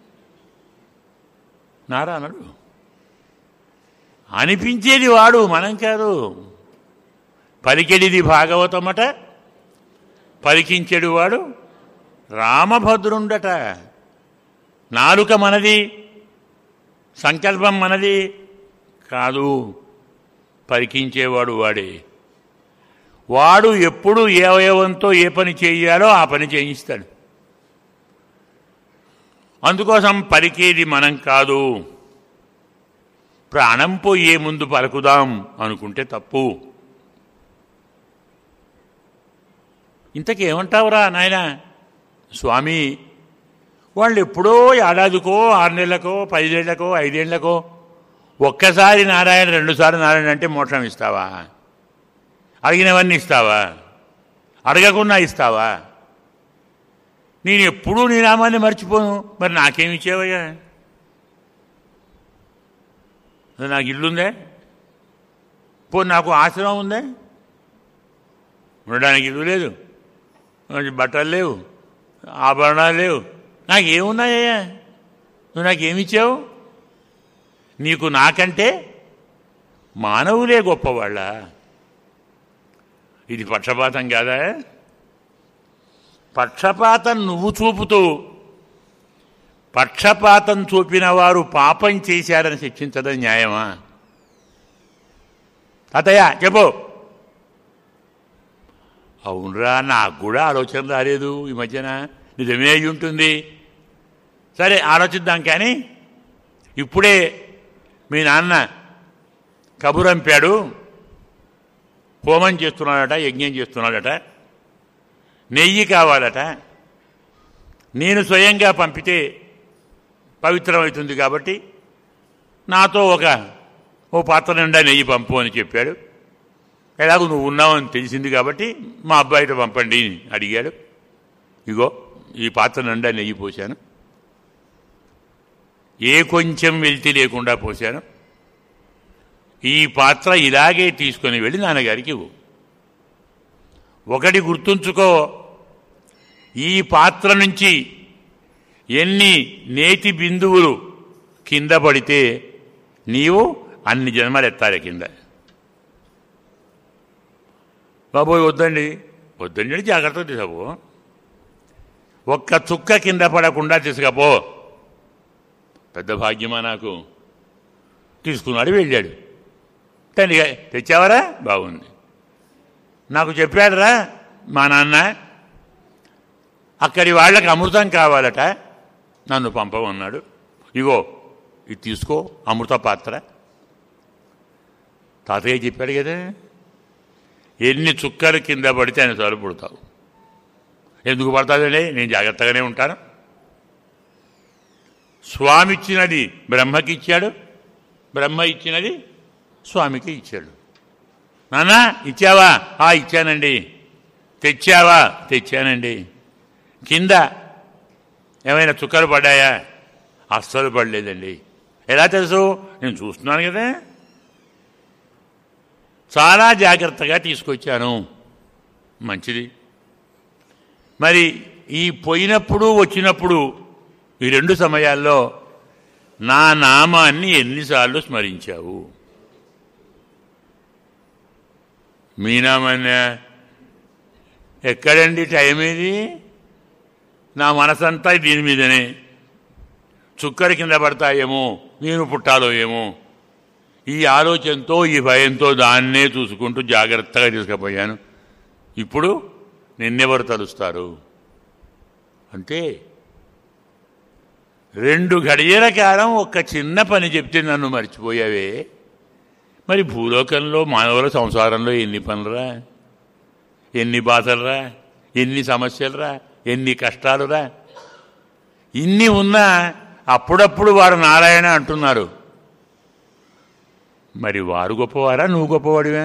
A: నారా అన్నాడు అనిపించేది వాడు మనం కాదు పలికెడిది భాగవతమట పలికించెడు వాడు రామభద్రుండట నాలుక మనది సంకల్పం మనది కాదు పరికించేవాడు వాడే వాడు ఎప్పుడు ఏ అవయవంతో ఏ పని చేయాలో ఆ పని చేయిస్తాడు అందుకోసం పలికేది మనం కాదు ప్రాణం పోయే ముందు పలుకుదాం అనుకుంటే తప్పు ఇంతకేమంటావురా నాయన స్వామి వాళ్ళు ఎప్పుడో ఏడాదికో ఆరు నెలలకో పదిహేళ్లకో ఐదేళ్లకో ఒక్కసారి నారాయణ రెండుసార్లు నారాయణ అంటే మోక్షం ఇస్తావా అడిగినవన్నీ ఇస్తావా అడగకుండా ఇస్తావా నేను ఎప్పుడూ నీ నామాన్ని మర్చిపోను మరి నాకేమి ఇచ్చేవయ్యా నాకు ఇల్లుందే పో నాకు ఆశ్రమం ఉందే ఉండడానికి ఇల్లు లేదు మంచి బట్టలు లేవు ఆభరణాలు లేవు నాకేమున్నాయ్యా నువ్వు నాకేమిచ్చావు నీకు నాకంటే మానవులే గొప్పవాళ్ళ ఇది పక్షపాతం కాదా పక్షపాతం నువ్వు చూపుతూ పక్షపాతం చూపిన వారు పాపం చేశారని శిక్షించడం న్యాయమా తాతయ్య చెప్పు అవునరా నాకు కూడా ఆలోచన రాలేదు ఈ మధ్యన నిజమే అయి ఉంటుంది సరే ఆలోచిద్దాం కానీ ఇప్పుడే మీ నాన్న కబురంపాడు హోమం చేస్తున్నాడట యజ్ఞం చేస్తున్నాడట నెయ్యి కావాలట నేను స్వయంగా పంపితే పవిత్రమవుతుంది కాబట్టి నాతో ఒక ఓ పాత్ర నిండా నెయ్యి పంపు అని చెప్పాడు ఎలాగో నువ్వు ఉన్నావని తెలిసింది కాబట్టి మా అబ్బాయితో పంపండి అని అడిగాడు ఇగో ఈ పాత్ర నిండా నెయ్యి పోశాను ఏ కొంచెం వెళ్తి లేకుండా పోశాను ఈ పాత్ర ఇలాగే తీసుకొని వెళ్ళి నాన్నగారికి ఇవ్వు ఒకటి గుర్తుంచుకో ఈ పాత్ర నుంచి ఎన్ని నేతి బిందువులు కింద పడితే నీవు అన్ని జన్మలు ఎత్తాలి కింద బాబోయ్ వద్దండి వద్దండి అని జాగ్రత్తగా తీసుకపో ఒక్క చుక్క కింద పడకుండా తీసుకపో పెద్ద భాగ్యమా నాకు తీసుకున్నాడు వెళ్ళాడు తండ్రి తెచ్చావరా బాగుంది నాకు చెప్పాడరా మా నాన్న అక్కడి వాళ్ళకి అమృతం కావాలట నన్ను పంపమన్నాడు ఇగో ఇది తీసుకో అమృత పాత్ర తాతయ్య చెప్పాడు కదా ఎన్ని చుక్కలు కింద పడితే ఆయన చాలు పుడతావు ఎందుకు పడతాదండి నేను జాగ్రత్తగానే ఉంటాను స్వామి ఇచ్చినది బ్రహ్మకి ఇచ్చాడు బ్రహ్మ ఇచ్చినది స్వామికి ఇచ్చాడు నాన్న ఇచ్చావా ఆ ఇచ్చానండి తెచ్చావా తెచ్చానండి కింద ఏమైనా చుక్కలు పడ్డాయా అస్సలు పడలేదండి ఎలా తెలుసు నేను చూస్తున్నాను కదా చాలా జాగ్రత్తగా తీసుకొచ్చాను మంచిది మరి ఈ పోయినప్పుడు వచ్చినప్పుడు ఈ రెండు సమయాల్లో నా నామాన్ని ఎన్నిసార్లు స్మరించావు మీ నామాన్ని ఎక్కడండి టైం ఇది నా మనసంతా దీని మీదనే చుక్కర కింద పడతాయేమో నేను పుట్టాలో ఏమో ఈ ఆలోచనతో ఈ భయంతో దాన్నే చూసుకుంటూ జాగ్రత్తగా తీసుకుపోయాను ఇప్పుడు నిన్నెవరు తలుస్తారు అంటే రెండు గడియల కాలం ఒక్క చిన్న పని చెప్తే నన్ను మర్చిపోయావే మరి భూలోకంలో మానవుల సంసారంలో ఎన్ని పనులురా ఎన్ని బాధలురా ఎన్ని సమస్యలురా ఎన్ని కష్టాలురా ఇన్ని ఉన్నా అప్పుడప్పుడు వారు నారాయణ అంటున్నారు మరి వారు గొప్పవారా నువ్వు గొప్పవాడివే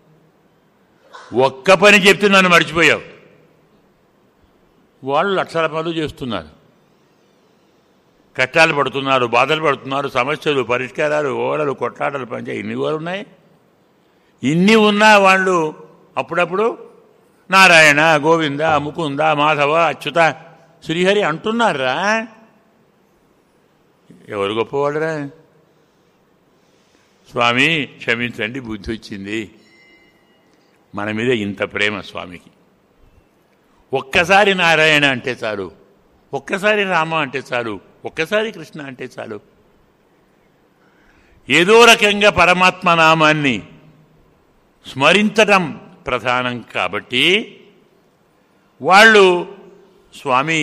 A: ఒక్క పని చెప్తే నన్ను మర్చిపోయావు వాళ్ళు లక్షల పనులు చేస్తున్నారు కష్టాలు పడుతున్నారు బాధలు పడుతున్నారు సమస్యలు పరిష్కారాలు ఓడలు కొట్లాటలు పంచాయి ఇన్ని కూడా ఉన్నాయి ఇన్ని ఉన్నా వాళ్ళు అప్పుడప్పుడు నారాయణ గోవింద ముకుంద మాధవ అచ్యుత శ్రీహరి అంటున్నారా ఎవరు గొప్పవాడురా స్వామి క్షమించండి బుద్ధి వచ్చింది మన మీద ఇంత ప్రేమ స్వామికి ఒక్కసారి నారాయణ అంటే చాలు ఒక్కసారి రామ అంటే చాలు ఒక్కసారి కృష్ణ అంటే చాలు ఏదో రకంగా పరమాత్మ నామాన్ని స్మరించటం ప్రధానం కాబట్టి వాళ్ళు స్వామి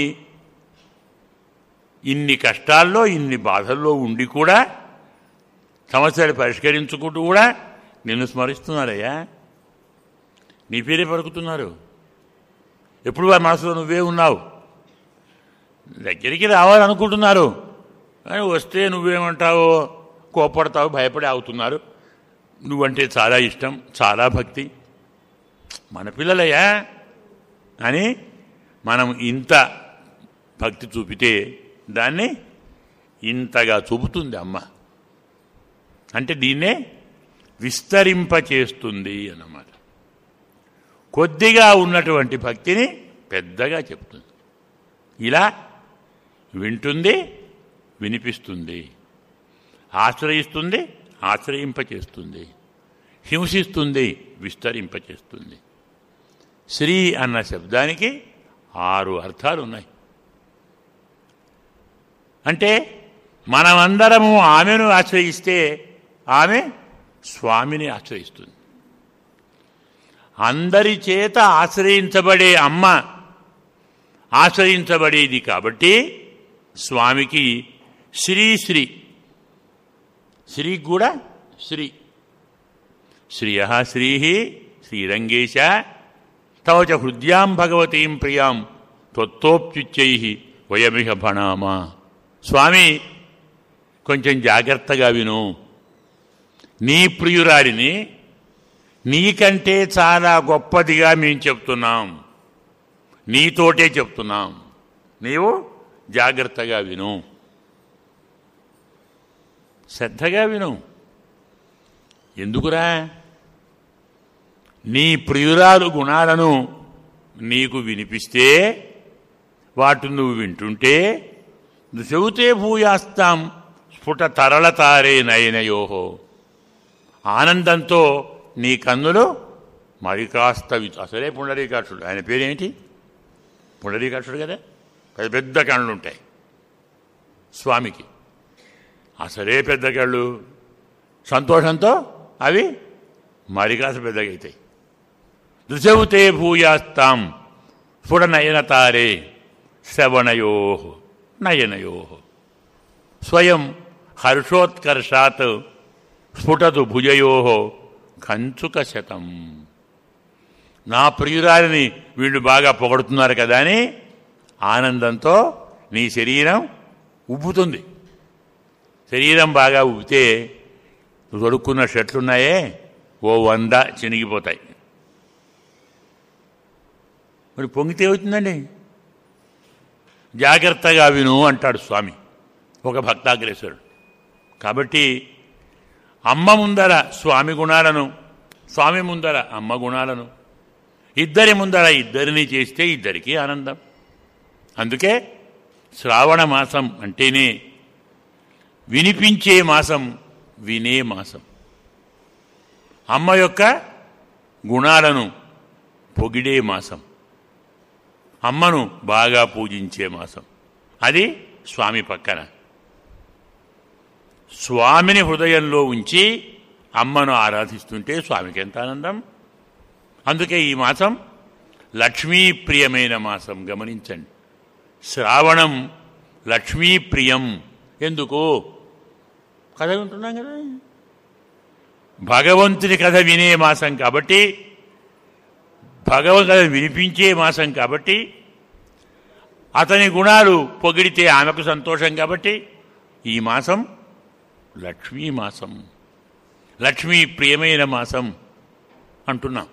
A: ఇన్ని కష్టాల్లో ఇన్ని బాధల్లో ఉండి కూడా సమస్యలు పరిష్కరించుకుంటూ కూడా నిన్ను స్మరిస్తున్నారయ్యా నీ పేరే పలుకుతున్నారు ఎప్పుడు వారి మనసులో నువ్వే ఉన్నావు దగ్గరికి రావాలనుకుంటున్నారు కానీ వస్తే నువ్వేమంటావో కోపడతావు భయపడి ఆగుతున్నారు నువ్వంటే చాలా ఇష్టం చాలా భక్తి మన పిల్లలయ్యా అని మనం ఇంత భక్తి చూపితే దాన్ని ఇంతగా చూపుతుంది అమ్మ అంటే దీన్నే విస్తరింపచేస్తుంది అన్నమాట కొద్దిగా ఉన్నటువంటి భక్తిని పెద్దగా చెప్తుంది ఇలా వింటుంది వినిపిస్తుంది ఆశ్రయిస్తుంది ఆశ్రయింపచేస్తుంది హింసిస్తుంది విస్తరింపచేస్తుంది శ్రీ అన్న శబ్దానికి ఆరు అర్థాలు ఉన్నాయి అంటే మనమందరము ఆమెను ఆశ్రయిస్తే ఆమె స్వామిని ఆశ్రయిస్తుంది అందరి చేత ఆశ్రయించబడే అమ్మ ఆశ్రయించబడేది కాబట్టి స్వామికి శ్రీ శ్రీ శ్రీ కూడా శ్రీ శ్రియ శ్రీ శ్రీరంగేశ తవ చ హృద్యాం భగవతీం ప్రియాం త్వత్తోప్యుచ్చై వయమిహ భణామా స్వామి కొంచెం జాగ్రత్తగా విను నీ ప్రియురాలిని నీకంటే చాలా గొప్పదిగా మేము చెప్తున్నాం నీతోటే చెప్తున్నాం నీవు జాగ్రత్తగా విను శ్రద్ధగా విను ఎందుకురా నీ ప్రియురాలు గుణాలను నీకు వినిపిస్తే వాటిని నువ్వు వింటుంటే చెబితే భూయాస్తాం స్ఫుట తరళతారే నయనయోహో ఆనందంతో నీ కన్నులు మరి కాస్త వి- అసలే పుండరీకాక్షుడు ఆయన పేరేంటి పుండరీకాక్షుడు కదా పెద్ద పెద్ద కళ్ళు ఉంటాయి స్వామికి అసలే పెద్ద కళ్ళు సంతోషంతో అవి మరి కాస్త పెద్దగా అవుతాయి దృశవుతే భూయాస్తాం స్ఫుట నయనతారే శ్రవణయో నయనయో స్వయం హర్షోత్కర్షాత్ స్ఫుటదు భుజయో కంచుక శతం నా ప్రియురాలిని వీళ్ళు బాగా పొగడుతున్నారు కదా అని ఆనందంతో నీ శరీరం ఉబ్బుతుంది శరీరం బాగా ఉబ్బితే నువ్వు తొడుక్కున్న షర్ట్లున్నాయే ఓ వంద చినిగిపోతాయి మరి పొంగితే అవుతుందండి జాగ్రత్తగా విను అంటాడు స్వామి ఒక భక్తాగ్రేశ్వరుడు కాబట్టి అమ్మ ముందర స్వామి గుణాలను స్వామి ముందర అమ్మ గుణాలను ఇద్దరి ముందర ఇద్దరిని చేస్తే ఇద్దరికీ ఆనందం అందుకే శ్రావణ మాసం అంటేనే వినిపించే మాసం వినే మాసం అమ్మ యొక్క గుణాలను పొగిడే మాసం అమ్మను బాగా పూజించే మాసం అది స్వామి పక్కన స్వామిని హృదయంలో ఉంచి అమ్మను ఆరాధిస్తుంటే స్వామికి ఎంత ఆనందం అందుకే ఈ మాసం లక్ష్మీప్రియమైన మాసం గమనించండి శ్రావణం లక్ష్మీప్రియం ఎందుకు కథ వింటున్నాం కదా భగవంతుని కథ వినే మాసం కాబట్టి భగవన్ కథ వినిపించే మాసం కాబట్టి అతని గుణాలు పొగిడితే ఆమెకు సంతోషం కాబట్టి ఈ మాసం లక్ష్మీ మాసం లక్ష్మీ ప్రియమైన మాసం అంటున్నాం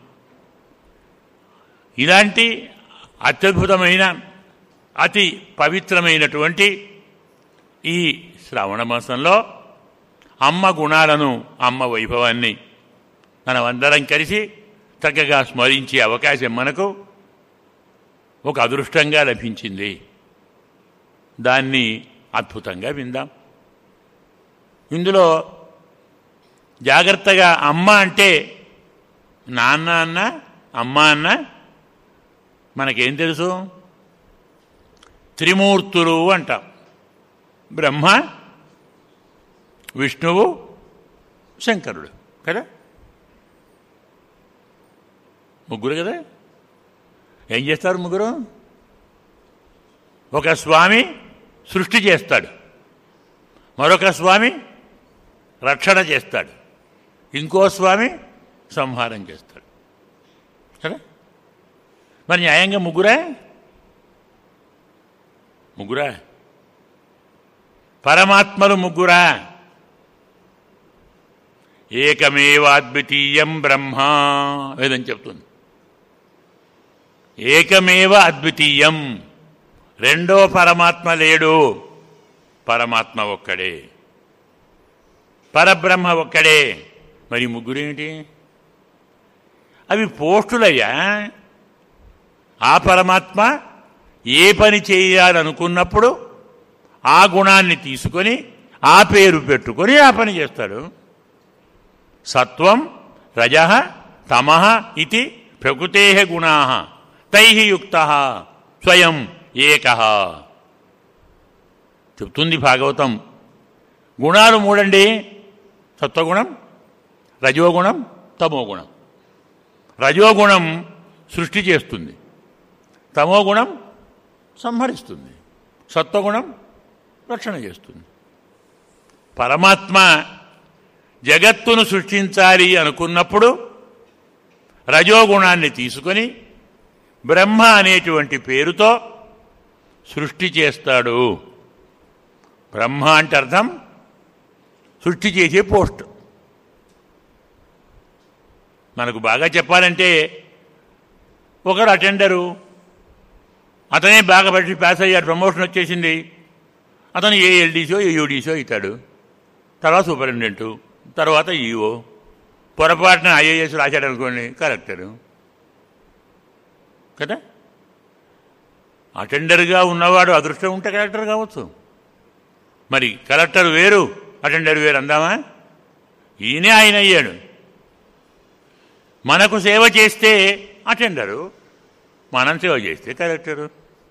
A: ఇలాంటి అత్యద్భుతమైన అతి పవిత్రమైనటువంటి ఈ శ్రావణ మాసంలో అమ్మ గుణాలను అమ్మ వైభవాన్ని మనమందరం కలిసి చక్కగా స్మరించే అవకాశం మనకు ఒక అదృష్టంగా లభించింది దాన్ని అద్భుతంగా విందాం ఇందులో జాగ్రత్తగా అమ్మ అంటే నాన్న అన్న అమ్మ అన్న మనకేం తెలుసు త్రిమూర్తులు అంటాం బ్రహ్మ విష్ణువు శంకరుడు కదా ముగ్గురు కదా ఏం చేస్తారు ముగ్గురు ఒక స్వామి సృష్టి చేస్తాడు మరొక స్వామి రక్షణ చేస్తాడు ఇంకో స్వామి సంహారం చేస్తాడు కదా మరి న్యాయంగా ముగ్గురా ముగ్గురా పరమాత్మలు ముగ్గురా ఏకమేవాద్వితీయం బ్రహ్మ వేదం చెప్తుంది ఏకమేవ అద్వితీయం రెండో పరమాత్మ లేడు పరమాత్మ ఒక్కడే పరబ్రహ్మ ఒక్కడే మరి ముగ్గురేమిటి అవి పోస్టులయ్యా ఆ పరమాత్మ ఏ పని చేయాలనుకున్నప్పుడు ఆ గుణాన్ని తీసుకొని ఆ పేరు పెట్టుకొని ఆ పని చేస్తాడు సత్వం రజ తమ ఇది ప్రకృతే గుణా తై యుక్త స్వయం ఏక చెప్తుంది భాగవతం గుణాలు మూడండి సత్వగుణం రజోగుణం తమోగుణం రజోగుణం సృష్టి చేస్తుంది తమోగుణం సంహరిస్తుంది సత్వగుణం రక్షణ చేస్తుంది పరమాత్మ జగత్తును సృష్టించాలి అనుకున్నప్పుడు రజోగుణాన్ని తీసుకొని బ్రహ్మ అనేటువంటి పేరుతో సృష్టి చేస్తాడు బ్రహ్మ అంటే అర్థం సృష్టి చేసే పోస్ట్ మనకు బాగా చెప్పాలంటే ఒకరు అటెండరు అతనే బాగా పట్టి పాస్ అయ్యాడు ప్రమోషన్ వచ్చేసింది అతను ఏ ఎల్డీసో ఏ యూడీసో అవుతాడు తర్వాత సూపరింటెండెంటు తర్వాత ఈఓ పొరపాటున ఐఏఎస్ రాశాడు అనుకోండి కలెక్టరు కదా అటెండర్గా ఉన్నవాడు అదృష్టం ఉంటే కలెక్టర్ కావచ్చు మరి కలెక్టర్ వేరు అటెండర్ వేరు అందామా ఈయనే ఆయన అయ్యాడు మనకు సేవ చేస్తే అటెండరు మనం సేవ చేస్తే కలెక్టరు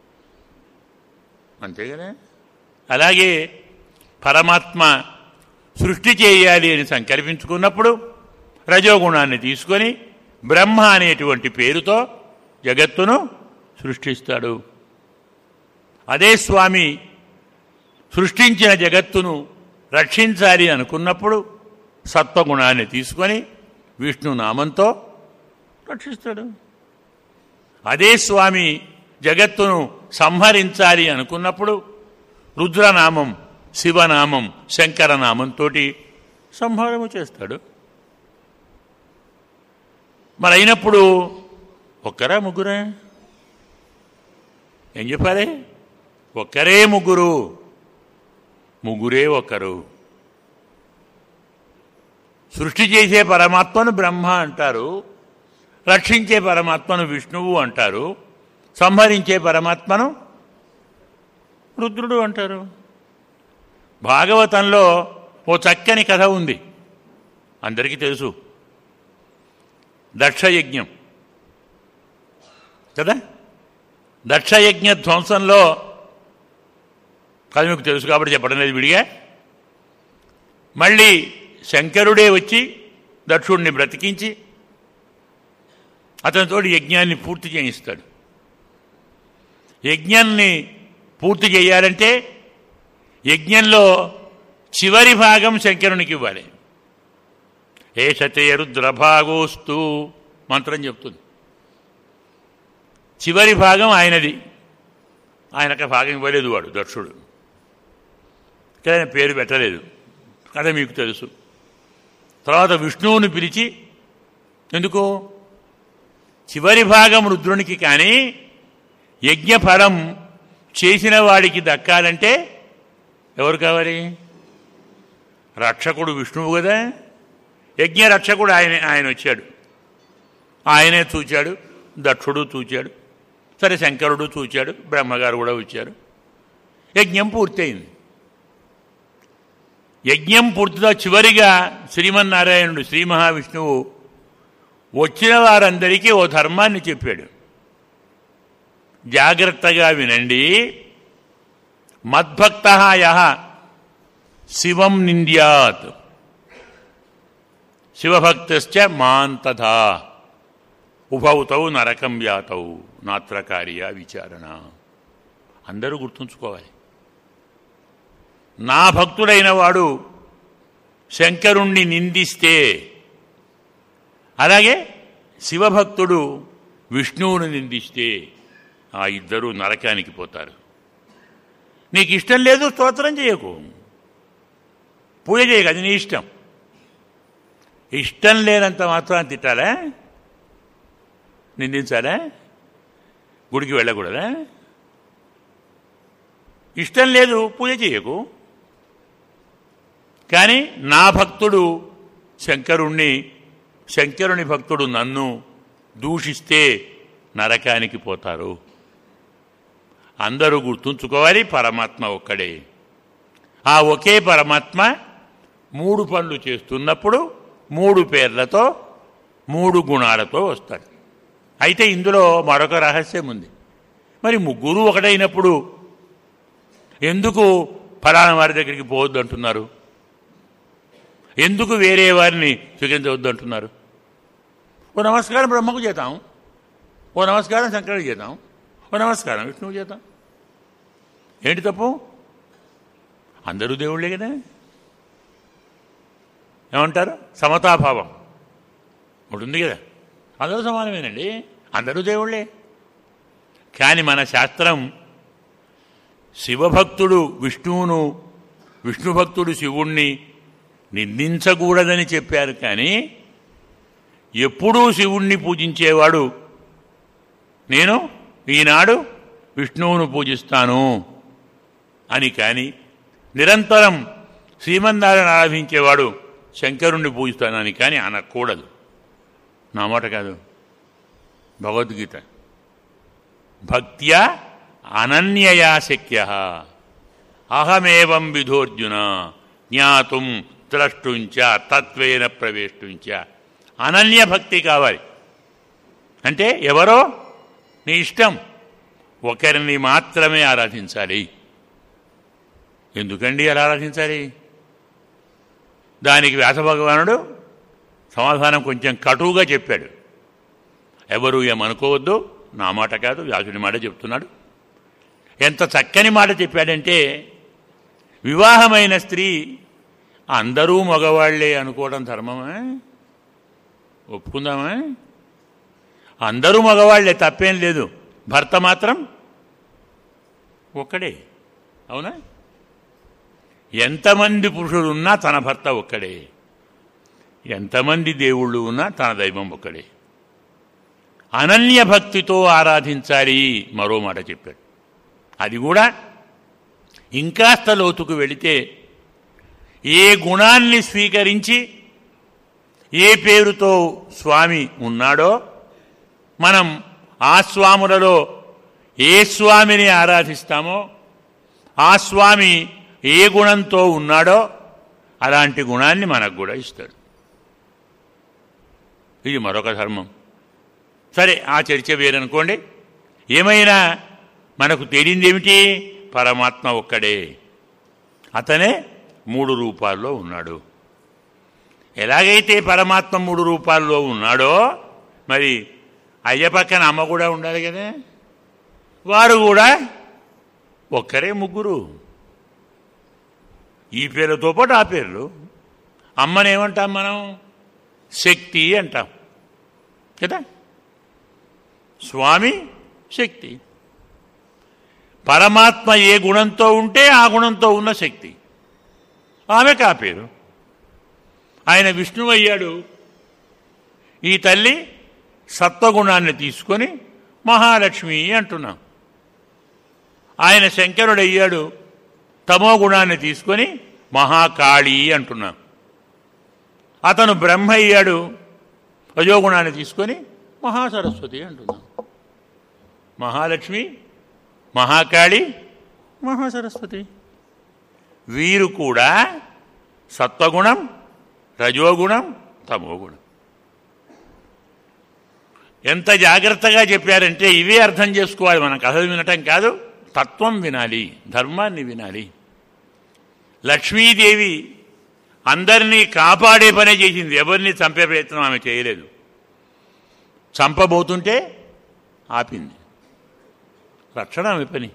A: అంతే కదా అలాగే పరమాత్మ సృష్టి చేయాలి అని సంకల్పించుకున్నప్పుడు రజోగుణాన్ని తీసుకొని బ్రహ్మ అనేటువంటి పేరుతో జగత్తును సృష్టిస్తాడు అదే స్వామి సృష్టించిన జగత్తును రక్షించాలి అనుకున్నప్పుడు సత్వగుణాన్ని తీసుకొని విష్ణు నామంతో రక్షిస్తాడు అదే స్వామి జగత్తును సంహరించాలి అనుకున్నప్పుడు రుద్రనామం శివనామం శంకరనామంతో సంహారము చేస్తాడు మరి అయినప్పుడు ఒక్కరా ముగ్గురా ఏం చెప్పాలి ఒక్కరే ముగ్గురు ముగ్గురే ఒక్కరు సృష్టి చేసే పరమాత్మను బ్రహ్మ అంటారు రక్షించే పరమాత్మను విష్ణువు అంటారు సంహరించే పరమాత్మను రుద్రుడు అంటారు భాగవతంలో ఓ చక్కని కథ ఉంది అందరికీ తెలుసు దక్షయజ్ఞం కదా దక్షయజ్ఞ ధ్వంసంలో కథ మీకు తెలుసు కాబట్టి చెప్పడం లేదు విడిగా మళ్ళీ శంకరుడే వచ్చి దక్షుడిని బ్రతికించి అతనితో యజ్ఞాన్ని పూర్తి చేయిస్తాడు యజ్ఞాన్ని పూర్తి చేయాలంటే యజ్ఞంలో చివరి భాగం శంకరునికి ఇవ్వాలి ఏషతే రుద్రభాగోస్తు మంత్రం చెప్తుంది చివరి భాగం ఆయనది ఆయనకు భాగం ఇవ్వలేదు వాడు దక్షుడు ఇక్కడ ఆయన పేరు పెట్టలేదు కథ మీకు తెలుసు తర్వాత విష్ణువుని పిలిచి ఎందుకు చివరి భాగం రుద్రునికి కానీ యజ్ఞఫలం చేసిన వాడికి దక్కాలంటే ఎవరు కావాలి రక్షకుడు విష్ణువు కదా యజ్ఞ రక్షకుడు ఆయన ఆయన వచ్చాడు ఆయనే చూచాడు దక్షుడు చూచాడు సరే శంకరుడు చూచాడు బ్రహ్మగారు కూడా వచ్చారు యజ్ఞం పూర్తయింది యజ్ఞం పూర్తిగా చివరిగా శ్రీమన్నారాయణుడు శ్రీ మహావిష్ణువు వచ్చిన వారందరికీ ఓ ధర్మాన్ని చెప్పాడు జాగ్రత్తగా వినండి మద్భక్త యహ శివం నింద్యాత్ శివభక్తశ్చ మాన్ తథా ఉభౌతౌ నరకం యాతౌ నాత్రకార్య విచారణ అందరూ గుర్తుంచుకోవాలి నా భక్తుడైన వాడు శంకరుణ్ణి నిందిస్తే అలాగే శివభక్తుడు విష్ణువును నిందిస్తే ఆ ఇద్దరు నరకానికి పోతారు నీకు ఇష్టం లేదు స్తోత్రం చేయకు పూజ చేయకు అది నీ ఇష్టం ఇష్టం లేనంత మాత్రం తిట్టాలా నిందించాలా గుడికి వెళ్ళకూడదా ఇష్టం లేదు పూజ చేయకు కానీ నా భక్తుడు శంకరుణ్ణి శంకరుని భక్తుడు నన్ను దూషిస్తే నరకానికి పోతారు అందరూ గుర్తుంచుకోవాలి పరమాత్మ ఒక్కడే ఆ ఒకే పరమాత్మ మూడు పనులు చేస్తున్నప్పుడు మూడు పేర్లతో మూడు గుణాలతో వస్తాడు అయితే ఇందులో మరొక రహస్యం ఉంది మరి ముగ్గురు ఒకటైనప్పుడు ఎందుకు ఫలానా వారి దగ్గరికి పోవద్దు అంటున్నారు ఎందుకు వేరే వారిని స్వీకరించవద్దు అంటున్నారు ఓ నమస్కారం బ్రహ్మకు చేద్దాం ఓ నమస్కారం శంకరుడికి చేద్దాం ఓ నమస్కారం విష్ణువు చేద్దాం ఏంటి తప్పు అందరూ దేవుళ్ళే కదా ఏమంటారు సమతాభావం ఒకటి ఉంది కదా అందరూ సమానమేనండి అందరూ దేవుళ్ళే కానీ మన శాస్త్రం శివభక్తుడు విష్ణువును విష్ణు భక్తుడు శివుణ్ణి నిందించకూడదని చెప్పారు కానీ ఎప్పుడూ శివుణ్ణి పూజించేవాడు నేను ఈనాడు విష్ణువును పూజిస్తాను అని కానీ నిరంతరం శ్రీమందాలను ఆరాధించేవాడు శంకరుణ్ణి పూజిస్తానని కానీ అనకూడదు నా మాట కాదు భగవద్గీత భక్త్యా అనన్యయా శక్య అహమేవం విధోర్జున జ్ఞాతుం ద్రష్టుంచ తత్వేన ప్రవేష్టుంచ అనన్య భక్తి కావాలి అంటే ఎవరో నీ ఇష్టం ఒకరిని మాత్రమే ఆరాధించాలి ఎందుకండి అలా ఆరాధించాలి దానికి వ్యాసభగవానుడు సమాధానం కొంచెం కటువుగా చెప్పాడు ఎవరు ఏమనుకోవద్దు నా మాట కాదు వ్యాసుడి మాట చెప్తున్నాడు ఎంత చక్కని మాట చెప్పాడంటే వివాహమైన స్త్రీ అందరూ మగవాళ్లే అనుకోవడం ధర్మమా ఒప్పుకుందామా అందరూ మగవాళ్లే తప్పేం లేదు భర్త మాత్రం ఒక్కడే అవునా ఎంతమంది పురుషులు ఉన్నా తన భర్త ఒక్కడే ఎంతమంది దేవుళ్ళు ఉన్నా తన దైవం ఒక్కడే అనన్య భక్తితో ఆరాధించాలి మరో మాట చెప్పాడు అది కూడా ఇంకాస్త లోతుకు వెళితే ఏ గుణాన్ని స్వీకరించి ఏ పేరుతో స్వామి ఉన్నాడో మనం ఆ స్వాములలో ఏ స్వామిని ఆరాధిస్తామో ఆ స్వామి ఏ గుణంతో ఉన్నాడో అలాంటి గుణాన్ని మనకు కూడా ఇస్తాడు ఇది మరొక ధర్మం సరే ఆ చర్చ వేరనుకోండి ఏమైనా మనకు తేలింది ఏమిటి పరమాత్మ ఒక్కడే అతనే మూడు రూపాల్లో ఉన్నాడు ఎలాగైతే పరమాత్మ మూడు రూపాల్లో ఉన్నాడో మరి అయ్య పక్కన అమ్మ కూడా ఉండాలి కదా వారు కూడా ఒక్కరే ముగ్గురు ఈ పేరుతో పాటు ఆ పేర్లు అమ్మని ఏమంటాం మనం శక్తి అంటాం కదా స్వామి శక్తి పరమాత్మ ఏ గుణంతో ఉంటే ఆ గుణంతో ఉన్న శక్తి ఆమెకు ఆ పేరు ఆయన విష్ణువు అయ్యాడు ఈ తల్లి సత్వగుణాన్ని తీసుకొని మహాలక్ష్మి అంటున్నాం ఆయన శంకరుడయ్యాడు తమో గుణాన్ని తీసుకొని మహాకాళి అంటున్నాం అతను బ్రహ్మ అయ్యాడు రజోగుణాన్ని తీసుకొని మహాసరస్వతి అంటున్నాం మహాలక్ష్మి మహాకాళి మహాసరస్వతి వీరు కూడా సత్వగుణం రజోగుణం తమోగుణం ఎంత జాగ్రత్తగా చెప్పారంటే ఇవే అర్థం చేసుకోవాలి మనం కథలు వినటం కాదు తత్వం వినాలి ధర్మాన్ని వినాలి లక్ష్మీదేవి అందరినీ కాపాడే పనే చేసింది ఎవరిని చంపే ప్రయత్నం ఆమె చేయలేదు చంపబోతుంటే ఆపింది రక్షణ ఆమె పని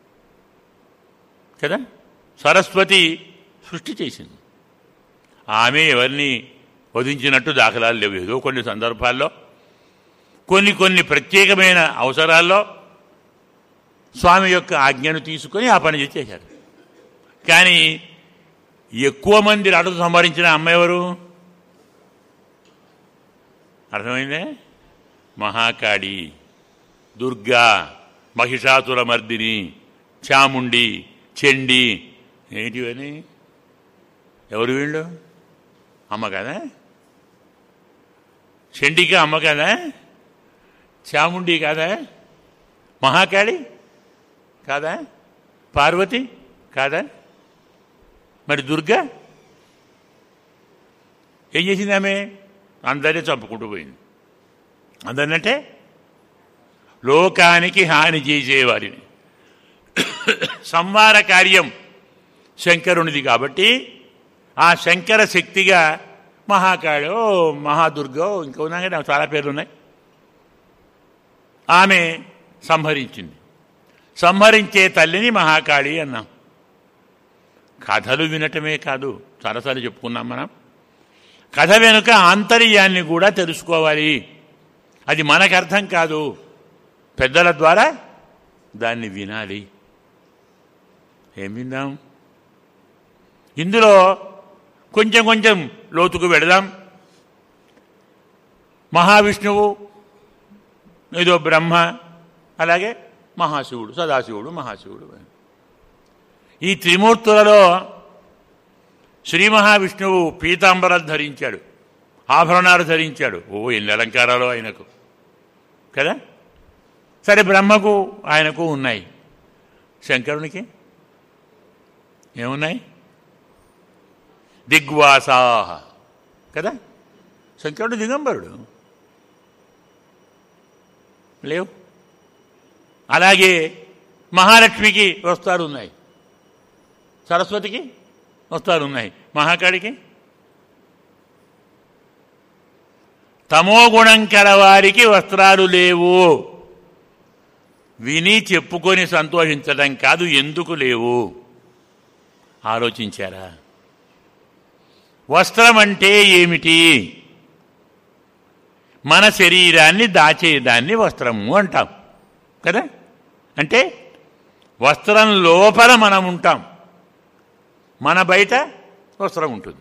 A: కదా సరస్వతి సృష్టి చేసింది ఆమె ఎవరిని వధించినట్టు దాఖలాలు లేవు ఏదో కొన్ని సందర్భాల్లో కొన్ని కొన్ని ప్రత్యేకమైన అవసరాల్లో స్వామి యొక్క ఆజ్ఞను తీసుకొని ఆ పని చేశారు కానీ ఎక్కువ మంది రాటలు సంహరించిన అమ్మ ఎవరు అర్థమైందే మహాకాళి దుర్గా మహిషాసురమర్దిని చాముండి చెండి ఏంటివని ఎవరు వీళ్ళు అమ్మ కదా చండిక అమ్మ కదా చాముండి కాదా మహాకాళి కాదా పార్వతి కాదా మరి దుర్గా ఏం చేసింది ఆమె అందరినీ చంపుకుంటూ పోయింది అందరినంటే లోకానికి హాని చేసేవారిని సంహార కార్యం శంకరునిది కాబట్టి ఆ శంకర శక్తిగా మహాకాళో మహాదుర్గో ఇంకా ఉన్నా కానీ చాలా పేర్లు ఉన్నాయి ఆమె సంహరించింది సంహరించే తల్లిని మహాకాళి అన్నాం కథలు వినటమే కాదు చాలాసార్లు చెప్పుకున్నాం మనం కథ వెనుక ఆంతర్యాన్ని కూడా తెలుసుకోవాలి అది మనకు అర్థం కాదు పెద్దల ద్వారా దాన్ని వినాలి ఏం విందాం ఇందులో కొంచెం కొంచెం లోతుకు వెడదాం మహావిష్ణువు ఏదో బ్రహ్మ అలాగే మహాశివుడు సదాశివుడు మహాశివుడు ఈ త్రిమూర్తులలో శ్రీ మహావిష్ణువు పీతాంబరం ధరించాడు ఆభరణాలు ధరించాడు ఓ ఎన్ని అలంకారాలు ఆయనకు కదా సరే బ్రహ్మకు ఆయనకు ఉన్నాయి శంకరునికి ఏమున్నాయి దిగ్వాసాహ కదా శంకరుడు దిగంబరుడు లేవు అలాగే మహాలక్ష్మికి వస్తారు ఉన్నాయి సరస్వతికి వస్తారు ఉన్నాయి మహాకాళికి తమో గుణం కలవారికి వస్త్రాలు లేవు విని చెప్పుకొని సంతోషించడం కాదు ఎందుకు లేవు ఆలోచించారా వస్త్రం అంటే ఏమిటి మన శరీరాన్ని దాచేదాన్ని వస్త్రము అంటాం కదా అంటే వస్త్రం లోపల మనం ఉంటాం మన బయట వస్త్రం ఉంటుంది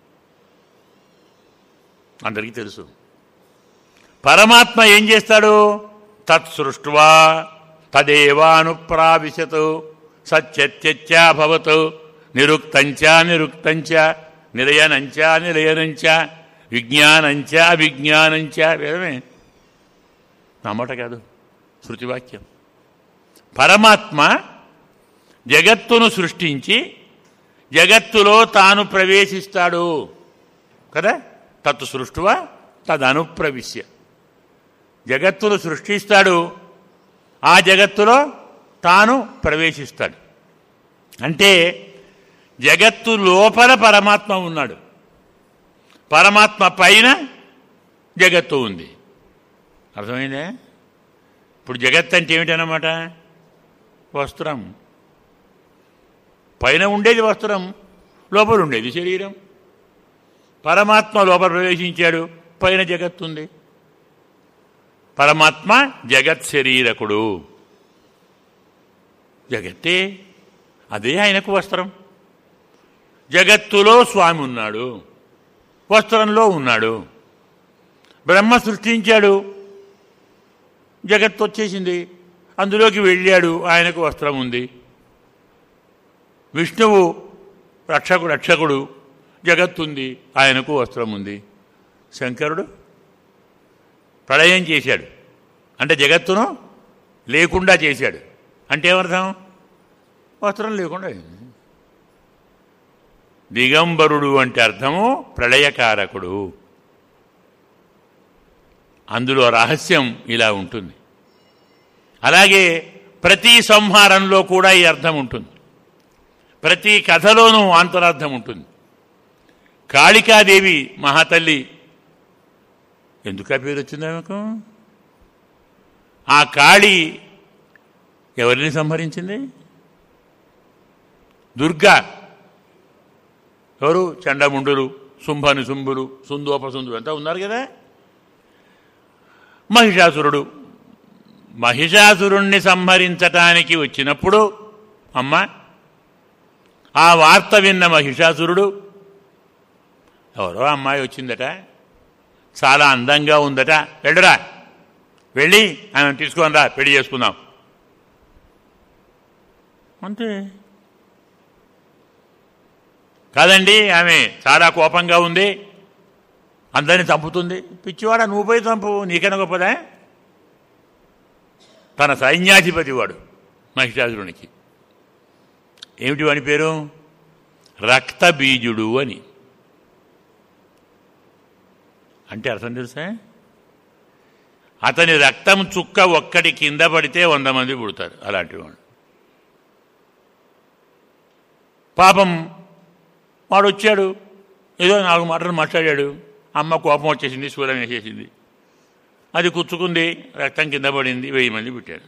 A: అందరికీ తెలుసు పరమాత్మ ఏం చేస్తాడు తత్సృష్ట్వా తదేవానుప్రావిశతు సత్యత్యత్యాభవతు నిరుక్తంచ నిరుక్తంచ నిలయనంచ నిలయనంచ విజ్ఞానంచ అవిజ్ఞానంచ వేదమే నమ్మట కాదు శృతివాక్యం పరమాత్మ జగత్తును సృష్టించి జగత్తులో తాను ప్రవేశిస్తాడు కదా తత్ సృష్టువా తదనుప్రవిశ్య జగత్తును సృష్టిస్తాడు ఆ జగత్తులో తాను ప్రవేశిస్తాడు అంటే జగత్తు లోపల పరమాత్మ ఉన్నాడు పరమాత్మ పైన జగత్తు ఉంది అర్థమైందే ఇప్పుడు జగత్ అంటే ఏమిటన్నమాట వస్త్రం పైన ఉండేది వస్త్రం లోపల ఉండేది శరీరం పరమాత్మ లోపల ప్రవేశించాడు పైన జగత్తు ఉంది పరమాత్మ జగత్ శరీరకుడు జగత్తే అదే ఆయనకు వస్త్రం జగత్తులో స్వామి ఉన్నాడు వస్త్రంలో ఉన్నాడు బ్రహ్మ సృష్టించాడు జగత్తు వచ్చేసింది అందులోకి వెళ్ళాడు ఆయనకు వస్త్రం ఉంది విష్ణువు రక్షకు రక్షకుడు జగత్తుంది ఆయనకు వస్త్రం ఉంది శంకరుడు ప్రళయం చేశాడు అంటే జగత్తును లేకుండా చేశాడు అంటే ఏమర్థం వస్త్రం లేకుండా అయింది దిగంబరుడు అంటే అర్థము ప్రళయకారకుడు అందులో రహస్యం ఇలా ఉంటుంది అలాగే ప్రతి సంహారంలో కూడా ఈ అర్థం ఉంటుంది ప్రతి కథలోనూ అంతరార్థం ఉంటుంది కాళికాదేవి మహాతల్లి ఎందుకు ఆ పేరు వచ్చింది ఆమెకు ఆ కాళి ఎవరిని సంహరించింది దుర్గా ఎవరు చండముండులు శుంభని శుంభులు సుందోపసుందులు అంతా ఉన్నారు కదా మహిషాసురుడు మహిషాసురుణ్ణి సంహరించటానికి వచ్చినప్పుడు అమ్మ ఆ వార్త విన్న మహిషాసురుడు ఎవరో అమ్మాయి వచ్చిందట చాలా అందంగా ఉందట వెళ్ళురా వెళ్ళి ఆమె తీసుకొని రా పెళ్లి చేసుకుందాం అంతే కాదండి ఆమె చాలా కోపంగా ఉంది అందరిని చంపుతుంది పిచ్చివాడ నువ్వు పోయి చంపు నీకైనా గొప్పదా తన సైన్యాధిపతి వాడు మహిషాసురునికి ఏమిటి వాని పేరు రక్తబీజుడు అని అంటే అర్థం తెలుసా అతని రక్తం చుక్క ఒక్కటి కింద పడితే వంద మంది పుడతారు అలాంటి వాడు పాపం వాడు వచ్చాడు ఏదో నాలుగు మాటలు మాట్లాడాడు అమ్మ కోపం వచ్చేసింది సూర్యం వేసేసింది అది కుచ్చుకుంది రక్తం కింద పడింది వెయ్యి మంది పుట్టారు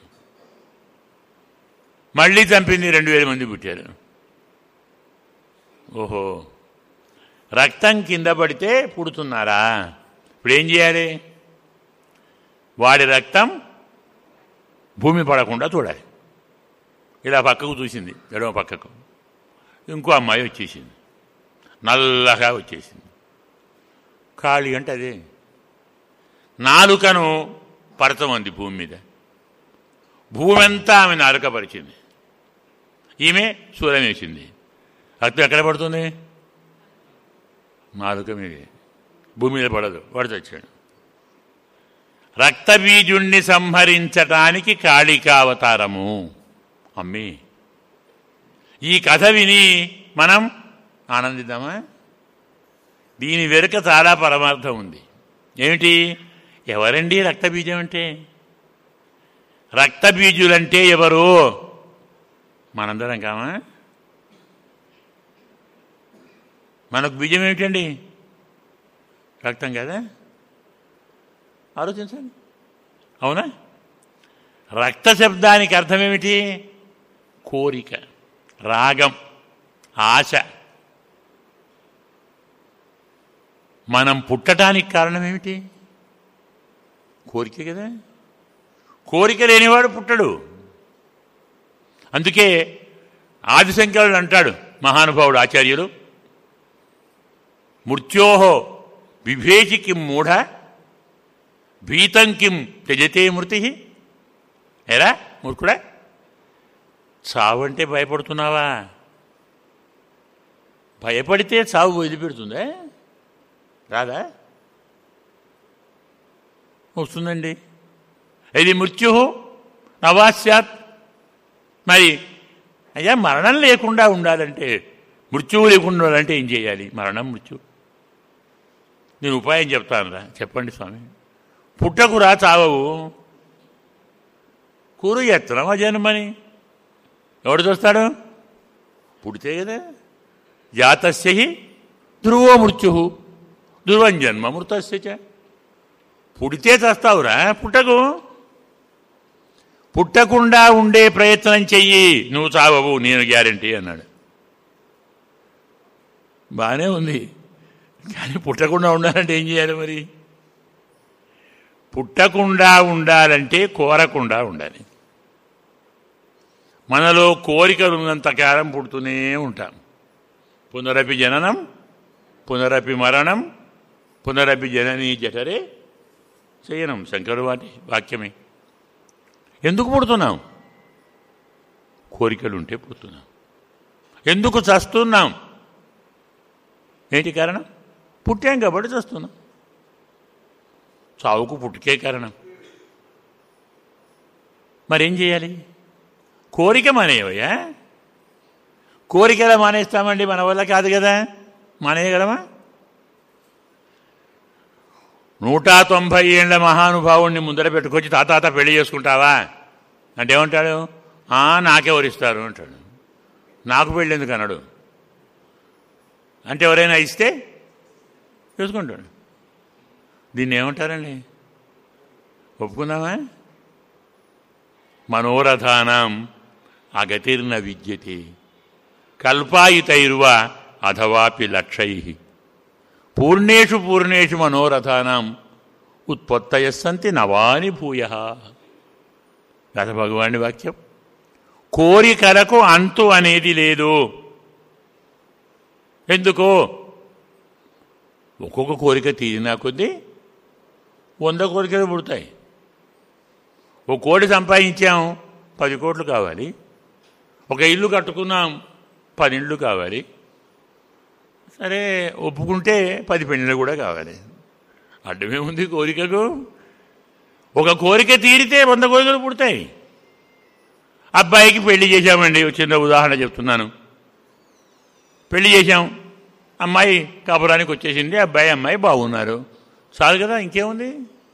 A: మళ్ళీ చంపింది రెండు వేల మంది పుట్టారు ఓహో రక్తం కింద పడితే పుడుతున్నారా ఇప్పుడు ఏం చేయాలి వాడి రక్తం భూమి పడకుండా చూడాలి ఇలా పక్కకు చూసింది ఎడమ పక్కకు ఇంకో అమ్మాయి వచ్చేసింది నల్లగా వచ్చేసింది ఖాళీ అంటే అదే నాలుకను పరచమంది భూమి మీద భూమి అంతా ఆమె నాలుకపరిచింది ఈమె సూర్యం వేసింది రక్తం ఎక్కడ పడుతుంది నాలుక మీదే భూమి మీద పడదు వాడు చచ్చాడు రక్తబీజుణ్ణి సంహరించటానికి కాళికావతారము అమ్మి ఈ కథ విని మనం ఆనందిద్దామా దీని వెనుక చాలా పరమార్థం ఉంది ఏమిటి ఎవరండి రక్తబీజం అంటే రక్తబీజులంటే ఎవరు మనందరం కామా మనకు బీజం ఏమిటండి రక్తం కదా ఆలోచించండి అవునా రక్త శబ్దానికి అర్థం ఏమిటి కోరిక రాగం ఆశ మనం పుట్టడానికి కారణం ఏమిటి కోరిక కదా కోరిక లేనివాడు పుట్టడు అందుకే ఆదిశంకరుడు అంటాడు మహానుభావుడు ఆచార్యులు మృత్యోహో విభేసి కిం మూఢ భీతం కిం త్యజతే మృతి ఎరా మూర్ఖుడా చావంటే భయపడుతున్నావా భయపడితే చావు వదిలిపెడుతుందా రాదా వస్తుందండి ఇది మృత్యు నవాస్యాత్ మరి అయ్యా మరణం లేకుండా ఉండాలంటే మృత్యువు లేకుండా ఉండాలంటే ఏం చేయాలి మరణం మృత్యు నేను ఉపాయం చెప్తానురా చెప్పండి స్వామి పుట్టకురా చావవు కూరు ఎత్తనమా జన్మని ఎవడు చూస్తాడు పుడితే కదా జాతస్య ధ్రువో మృత్యు ధ్రువం జన్మ మృతస్య చ. పుడితే చస్తావురా పుట్టకు పుట్టకుండా ఉండే ప్రయత్నం చెయ్యి నువ్వు చావవు నేను గ్యారంటీ అన్నాడు బాగానే ఉంది కానీ పుట్టకుండా ఉండాలంటే ఏం చేయాలి మరి పుట్టకుండా ఉండాలంటే కోరకుండా ఉండాలి మనలో కోరికలు ఉన్నంత కాలం పుడుతూనే ఉంటాం పునరపి జననం పునరపి మరణం పునరపి జననీ జఠరే చేయనం శంకరు వాటి వాక్యమే ఎందుకు పుడుతున్నాం కోరికలు ఉంటే పుడుతున్నాం ఎందుకు చస్తున్నాం ఏంటి కారణం పుట్టాం కాబట్టి చస్తున్నాం చావుకు పుట్టుకే కారణం మరేం చేయాలి కోరిక మానేవయ్యా కోరిక ఎలా మానేస్తామండి మన వల్ల కాదు కదా మానేయగలమా నూట తొంభై ఏళ్ల మహానుభావుణ్ణి ముందర పెట్టుకొచ్చి తాతాత పెళ్లి చేసుకుంటావా అంటే ఏమంటాడు "ఆ, నాకెవరిస్తారు అంటాడు నాకు పెళ్ళి ఎందుకు అన్నాడు అంటే ఎవరైనా ఇస్తే చేసుకుంటాడు దీన్ని ఏమంటారండి ఒప్పుకుందామా మనోరథానం అగతిర్న విద్యతే కల్పాయితైర్వ అథవాపి లక్షై పూర్ణేషు పూర్ణేషు మనోరథానం ఉత్పత్తయ సంతి నవాని భూయ గత భగవాని వాక్యం కోరికలకు అంతు అనేది లేదు ఎందుకు ఒక్కొక్క కోరిక తీరినా కొద్దీ వంద కోరికలు పుడతాయి ఒక కోటి సంపాదించాం పది కోట్లు కావాలి ఒక ఇల్లు కట్టుకున్నాం పది ఇళ్ళు కావాలి సరే ఒప్పుకుంటే పది పెళ్ళిళ్ళు కూడా కావాలి అడ్డమే ఉంది కోరికకు ఒక కోరిక తీరితే వంద కోరికలు పుడతాయి అబ్బాయికి పెళ్లి చేశామండి ఒక చిన్న ఉదాహరణ చెప్తున్నాను పెళ్లి చేశాం అమ్మాయి కాపురానికి వచ్చేసింది అబ్బాయి అమ్మాయి బాగున్నారు చాలు కదా ఇంకేముంది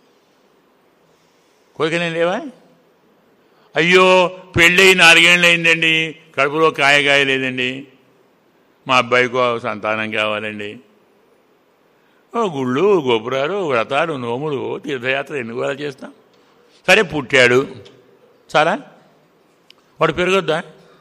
A: కోరికనే లేవా అయ్యో పెళ్ళి నాలుగేళ్ళు అయిందండి కడుపులో కాయగాయ లేదండి మా అబ్బాయికి సంతానం కావాలండి ఓ గుళ్ళు గోపురాలు వ్రతాలు నోములు తీర్థయాత్ర ఎన్ని కూడా చేస్తాం సరే పుట్టాడు చాలా వాడు పెరగొద్దా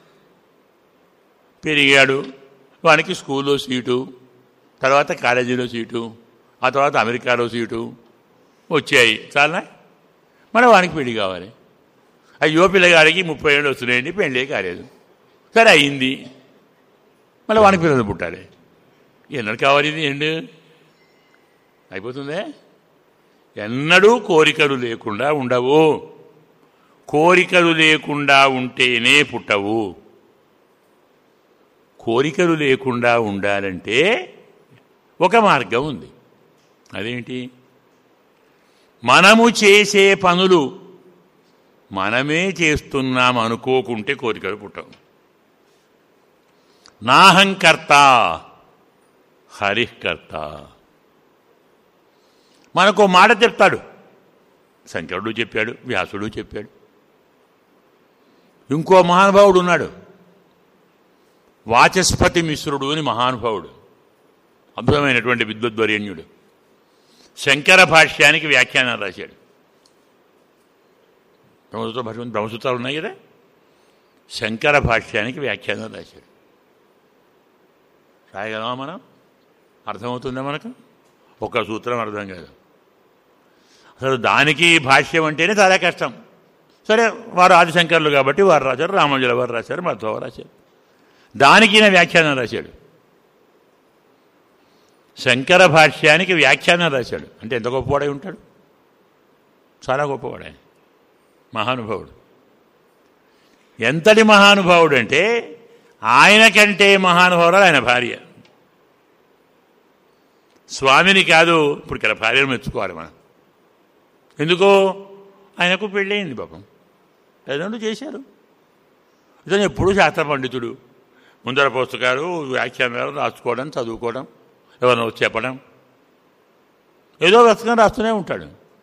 A: పెరిగాడు వానికి స్కూల్లో సీటు తర్వాత కాలేజీలో సీటు ఆ తర్వాత అమెరికాలో సీటు వచ్చాయి చాలా మన వానికి పెళ్లి కావాలి అయ్యో పిల్లగాడికి ముప్పై ఏళ్ళు వస్తున్నాయండి పెళ్ళే కాలేదు సరే అయింది మళ్ళీ వానికి పిల్లలు పుట్టాలి ఎన్నడు కావాలి ఇది ఎండు అయిపోతుందే ఎన్నడూ కోరికలు లేకుండా ఉండవు కోరికలు లేకుండా ఉంటేనే పుట్టవు కోరికలు లేకుండా ఉండాలంటే ఒక మార్గం ఉంది అదేంటి మనము చేసే పనులు మనమే చేస్తున్నాం అనుకోకుంటే కోరికలు పుట్టవు నాహంకర్త హరికర్త మనకు మాట చెప్తాడు శంకరుడు చెప్పాడు వ్యాసుడు చెప్పాడు ఇంకో మహానుభావుడు ఉన్నాడు వాచస్పతి మిశ్రుడు అని మహానుభావుడు అద్భుతమైనటువంటి విద్వద్వరేణ్యుడు శంకర భాష్యానికి వ్యాఖ్యానం రాశాడు బ్రహ్మసూత్ర భాష్యం బ్రహ్మసూత్రాలు ఉన్నాయి కదా శంకర భాష్యానికి వ్యాఖ్యానం రాశాడు రాయగలమా మనం అర్థమవుతుందా మనకు ఒక సూత్రం అర్థం కాదు అసలు దానికి భాష్యం అంటేనే చాలా కష్టం సరే వారు ఆదిశంకర్లు కాబట్టి వారు రాశారు రామానుజుల వారు రాశారు మధ్వ రాశారు దానికి ఈయన వ్యాఖ్యానం రాశాడు శంకర భాష్యానికి వ్యాఖ్యానం రాశాడు అంటే ఎంత గొప్పవాడై ఉంటాడు చాలా గొప్పవాడే మహానుభావుడు ఎంతటి మహానుభావుడు అంటే ఆయన కంటే మహానుభావుడు ఆయన భార్య స్వామిని కాదు ఇప్పుడు ఇక్కడ భార్యను మెచ్చుకోవాలి మనం ఎందుకు ఆయనకు పెళ్ళయింది పాపం తల్లిదండ్రులు చేశారు ఇతను ఎప్పుడు శాస్త్ర పండితుడు ముందర పుస్తకాలు వ్యాఖ్యానాలు రాసుకోవడం చదువుకోవడం ఎవరినో వచ్చి చెప్పడం ఏదో పుస్తకం రాస్తూనే ఉంటాడు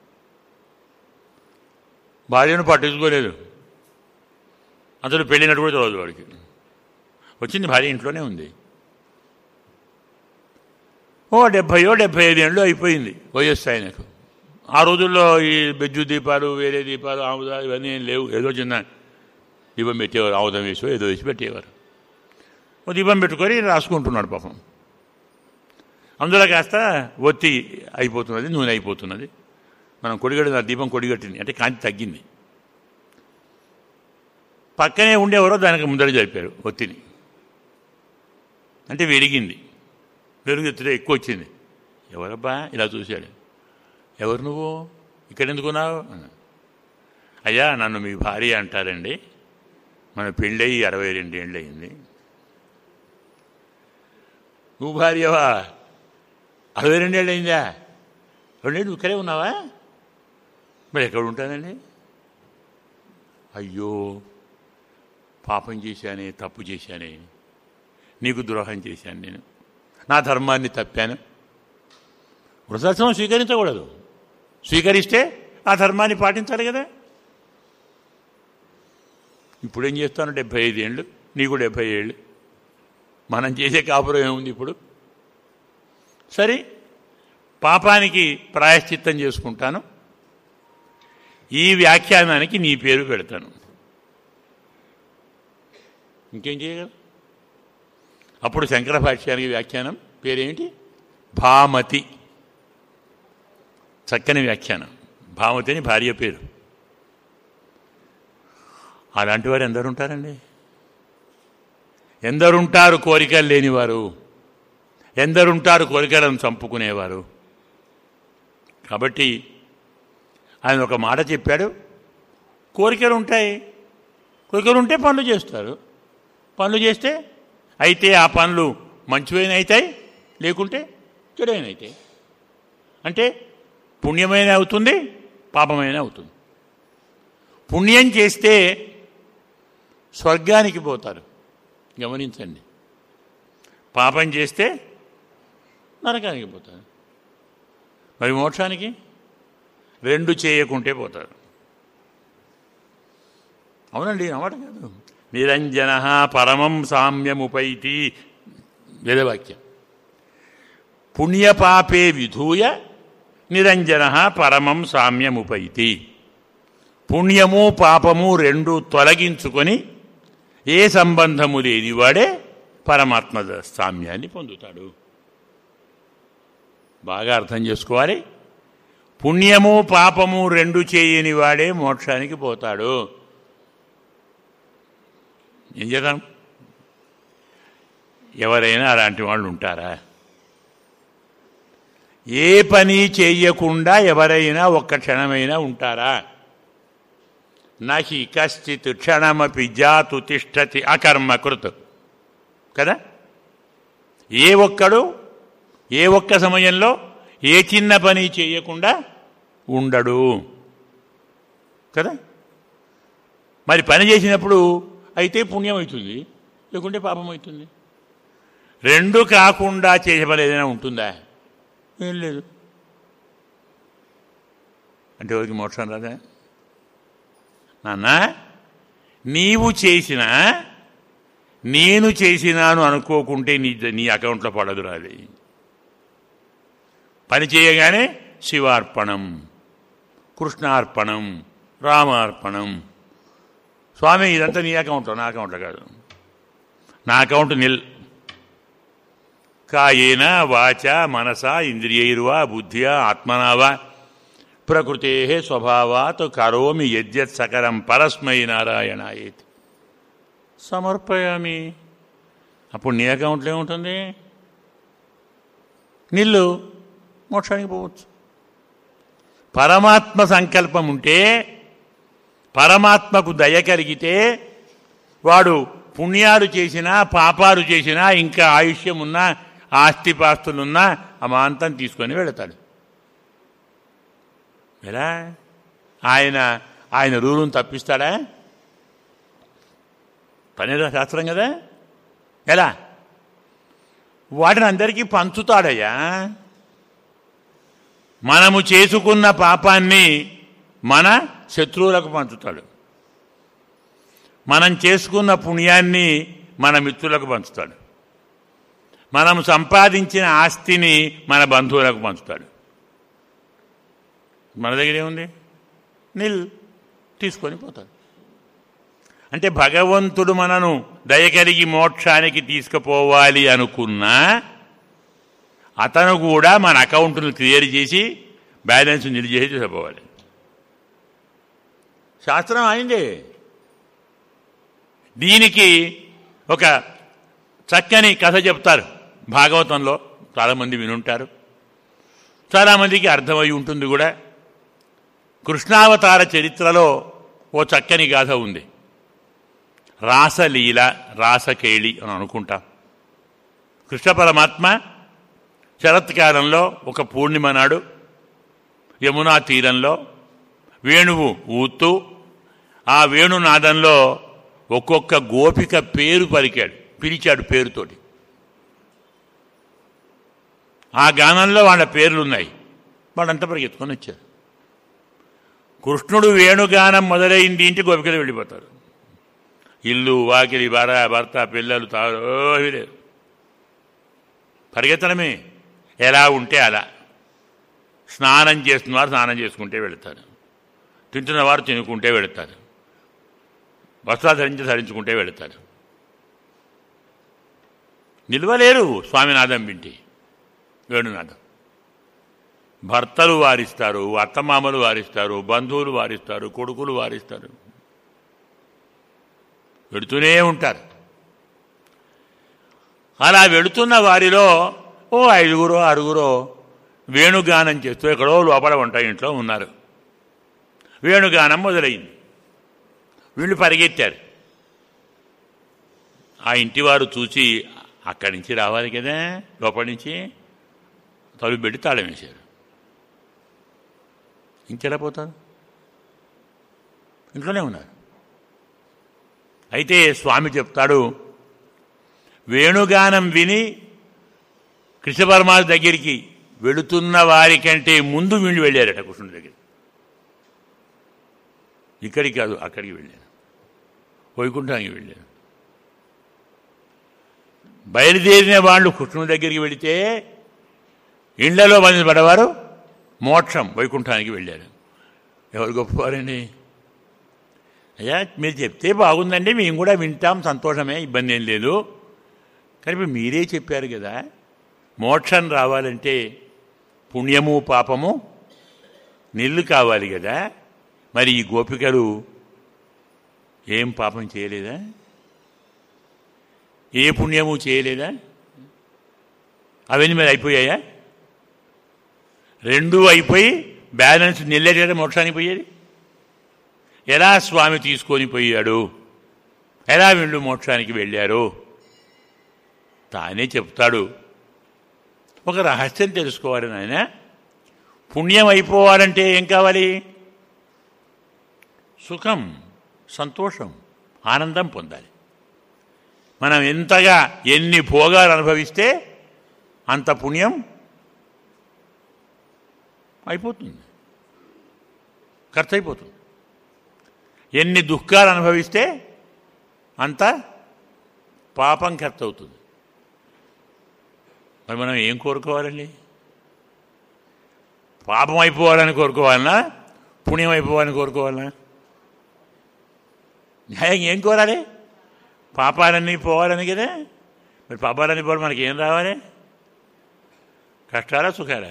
A: భార్యను పట్టించుకోలేదు అతడు పెళ్ళినట్టు కూడా తెలియదు వాడికి వచ్చింది భార్య ఇంట్లోనే ఉంది ఓ డెబ్భయో డెబ్భై ఐదు ఏళ్ళు అయిపోయింది వయస్సు ఆయనకు ఆ రోజుల్లో ఈ బెజ్జు దీపాలు వేరే దీపాలు ఆముదాలు ఇవన్నీ ఏం లేవు ఏదో చిన్న దీపం పెట్టేవారు ఆముదం వేసో ఏదో వేసి పెట్టేవారు ఓ దీపం పెట్టుకొని రాసుకుంటున్నాడు పాపం అందులో కాస్త ఒత్తి అయిపోతున్నది నూనె అయిపోతున్నది మనం కొడిగట్టిన దీపం కొడిగట్టింది అంటే కాంతి తగ్గింది పక్కనే ఉండేవారో దానికి ముందర జరిపారు ఒత్తిని అంటే వెలిగింది వెలుగు ఎక్కువ వచ్చింది ఎవరబ్బా ఇలా చూశాడు ఎవరు నువ్వు ఇక్కడ ఎందుకున్నావు అన్నా. అయ్యా నన్ను మీ భార్య అంటారండి మన పెళ్ళయి అరవై రెండేళ్ళు అయింది నువ్వు భార్యవా అరవై రెండేళ్ళు అయిందా రెండేళ్ళు నువ్వు ఇక్కడే ఉన్నావా మరి ఎక్కడ ఉంటానండి అయ్యో పాపం చేశానే తప్పు చేశానే నీకు ద్రోహం చేశాను నేను నా ధర్మాన్ని తప్పాను వృద్ధాశ్రమం స్వీకరించకూడదు స్వీకరిస్తే ఆ ధర్మాన్ని పాటించాలి కదా ఇప్పుడేం చేస్తాను డెబ్భై ఐదు ఏళ్ళు నీకు డెబ్భై ఏళ్ళు మనం చేసే కాపురం ఏముంది ఇప్పుడు సరే పాపానికి ప్రాయశ్చిత్తం చేసుకుంటాను ఈ వ్యాఖ్యానానికి నీ పేరు పెడతాను ఇంకేం చేయగలరు అప్పుడు శంకర భాష్యానికి వ్యాఖ్యానం పేరేమిటి భామతి చక్కని వ్యాఖ్యానం భామతి అని భార్య పేరు అలాంటి వారు ఎందరు ఉంటారండి ఎందరుంటారు కోరికలు లేనివారు ఎందరుంటారు కోరికలను చంపుకునేవారు కాబట్టి ఆయన ఒక మాట చెప్పాడు కోరికలు ఉంటాయి కోరికలు ఉంటే పనులు చేస్తారు పనులు చేస్తే అయితే ఆ పనులు మంచివైన అవుతాయి లేకుంటే చెడైన అవుతాయి అంటే పుణ్యమైన అవుతుంది పాపమైన అవుతుంది పుణ్యం చేస్తే స్వర్గానికి పోతారు గమనించండి పాపం చేస్తే నరకానికి పోతారు మరి మోక్షానికి రెండు చేయకుంటే పోతారు అవునండి అన్నమాట కాదు నిరంజన పరమం సామ్యముపైతి వేదవాక్యం పుణ్యపాపే విధూయ నిరంజన పరమం సామ్యముపైతి పుణ్యము పాపము రెండు తొలగించుకొని ఏ సంబంధము లేనివాడే పరమాత్మ సామ్యాన్ని పొందుతాడు బాగా అర్థం చేసుకోవాలి పుణ్యము పాపము రెండు చేయని వాడే మోక్షానికి పోతాడు ఏం చేద్దాం ఎవరైనా అలాంటి వాళ్ళు ఉంటారా ఏ పని చేయకుండా ఎవరైనా ఒక్క క్షణమైనా ఉంటారా నహి కశ్చిత్ క్షణమపి జాతు తిష్టతి అకర్మకృత్ కదా ఏ ఒక్కడు ఏ ఒక్క సమయంలో ఏ చిన్న పని చేయకుండా ఉండడు కదా మరి పని చేసినప్పుడు అయితే పుణ్యం అవుతుంది లేకుంటే పాపం అవుతుంది రెండు కాకుండా చేసే పని ఏదైనా ఉంటుందా ఏం లేదు అంటే ఎవరికి మోక్షం రాదా నాన్న నీవు చేసిన నేను చేసినాను అనుకోకుంటే నీ నీ అకౌంట్లో పడదు రాది పని చేయగానే శివార్పణం కృష్ణార్పణం రామార్పణం స్వామి ఇదంతా నీ అకౌంట్లో నా అకౌంట్లో కాదు నా అకౌంట్ నిల్ కాయేన వాచ మనస ఇంద్రియైర్వా బుద్ధ్యా ఆత్మనావా ప్రకృతే స్వభావాత్ కరోమి యద్యత్ సకరం పరస్మై నారాయణాయేతి సమర్పయామి అప్పుడు నీ అకౌంట్లో ఏముంటుంది నిల్లు మోక్షానికి పోవచ్చు పరమాత్మ సంకల్పం ఉంటే పరమాత్మకు దయ కలిగితే వాడు పుణ్యాలు చేసినా పాపాలు చేసినా ఇంకా ఆయుష్యం ఉన్నా ఆస్తిపాస్తులున్నా అమాంతం తీసుకొని వెళతాడు ఎలా ఆయన ఆయన రూలును తప్పిస్తాడా పనేదో శాస్త్రం కదా ఎలా వాటిని అందరికీ పంచుతాడయ్యా మనము చేసుకున్న పాపాన్ని మన శత్రువులకు పంచుతాడు మనం చేసుకున్న పుణ్యాన్ని మన మిత్రులకు పంచుతాడు మనం సంపాదించిన ఆస్తిని మన బంధువులకు పంచుతాడు మన దగ్గర ఏముంది నిల్ తీసుకొని పోతాడు అంటే భగవంతుడు మనను దయకలిగి మోక్షానికి తీసుకుపోవాలి అనుకున్నా అతను కూడా మన అకౌంట్ను క్లియర్ చేసి బ్యాలెన్స్ నిలిచేసి తీసుకుపోవాలి శాస్త్రం అయిందే దీనికి ఒక చక్కని కథ చెప్తారు భాగవతంలో చాలామంది వినుంటారు చాలామందికి అర్థమై ఉంటుంది కూడా కృష్ణావతార చరిత్రలో ఓ చక్కని గాథ ఉంది రాసలీల రాసకేళి అని అనుకుంటాం కృష్ణ పరమాత్మ శరత్కాలంలో ఒక పూర్ణిమ నాడు యమునా తీరంలో వేణువు ఊత్తూ ఆ వేణునాదంలో ఒక్కొక్క గోపిక పేరు పలికాడు పిలిచాడు పేరుతోటి ఆ గానంలో వాళ్ళ పేర్లున్నాయి వాళ్ళంతా పరిగెత్తుకొని వచ్చారు కృష్ణుడు వేణుగానం మొదలైంది ఇంటి గోపికలు వెళ్ళిపోతారు ఇల్లు వాకిలి భార భర్త పిల్లలు తారు ఏమీ లేదు పరిగెత్తడమే ఎలా ఉంటే అలా స్నానం చేస్తున్నవారు స్నానం చేసుకుంటే వెళతారు తింటున్నవారు తినుకుంటే వెళతారు వస్త్రాలు ధరించి ధరించుకుంటే వెళతారు నిల్వలేరు స్వామినాథం వింటి వేణునాథం భర్తలు వారిస్తారు అత్తమామలు వారిస్తారు బంధువులు వారిస్తారు కొడుకులు వారిస్తారు వెడుతూనే ఉంటారు అలా వెళుతున్న వారిలో ఓ ఐదుగురో ఆరుగురో వేణుగానం చేస్తూ ఎక్కడో లోపల వంట ఇంట్లో ఉన్నారు వేణుగానం మొదలైంది వీళ్ళు పరిగెత్తారు ఆ ఇంటివారు చూసి అక్కడి నుంచి రావాలి కదా లోపల నుంచి తలుపు పెట్టి తాళం వేశారు ఇంకెలా పోతారు ఇంట్లోనే ఉన్నారు అయితే స్వామి చెప్తాడు వేణుగానం విని కృష్ణ పరమాత్మ దగ్గరికి వెళుతున్న వారి కంటే ముందు వీళ్ళు వెళ్ళారట కృష్ణుడి దగ్గర ఇక్కడికి కాదు అక్కడికి వెళ్ళారు వైకుంఠానికి వెళ్ళారు బయలుదేరిన వాళ్ళు కృష్ణుడి దగ్గరికి వెళితే ఇండ్లలో మంది పడవారు మోక్షం వైకుంఠానికి వెళ్ళారు ఎవరు గొప్పవారండి అయ్యా మీరు చెప్తే బాగుందండి మేము కూడా వింటాం సంతోషమే ఇబ్బంది ఏం లేదు కానీ ఇప్పుడు మీరే చెప్పారు కదా మోక్షం రావాలంటే పుణ్యము పాపము నిల్లు కావాలి కదా మరి ఈ గోపికలు ఏం పాపం చేయలేదా ఏ పుణ్యము చేయలేదా అవన్నీ మరి అయిపోయాయా రెండు అయిపోయి బ్యాలెన్స్ నిల్లేది కదా మోక్షానికి పోయేది ఎలా స్వామి తీసుకొని పోయాడు ఎలా వీళ్ళు మోక్షానికి వెళ్ళారు తానే చెప్తాడు ఒక రహస్యం తెలుసుకోవాలి నాయన పుణ్యం అయిపోవాలంటే ఏం కావాలి సుఖం సంతోషం ఆనందం పొందాలి మనం ఎంతగా ఎన్ని భోగాలు అనుభవిస్తే అంత పుణ్యం అయిపోతుంది ఖర్చు అయిపోతుంది ఎన్ని దుఃఖాలు అనుభవిస్తే అంత పాపం ఖర్చు అవుతుంది మరి మనం ఏం కోరుకోవాలండి పాపం అయిపోవాలని కోరుకోవాలనా పుణ్యం అయిపోవాలని కోరుకోవాలనా న్యాయం ఏం కోరాలి పాపాలన్నీ పోవాలని కదా మరి పాపాలన్నీ పోవాలి మనకి ఏం రావాలి కష్టాలా సుఖాలా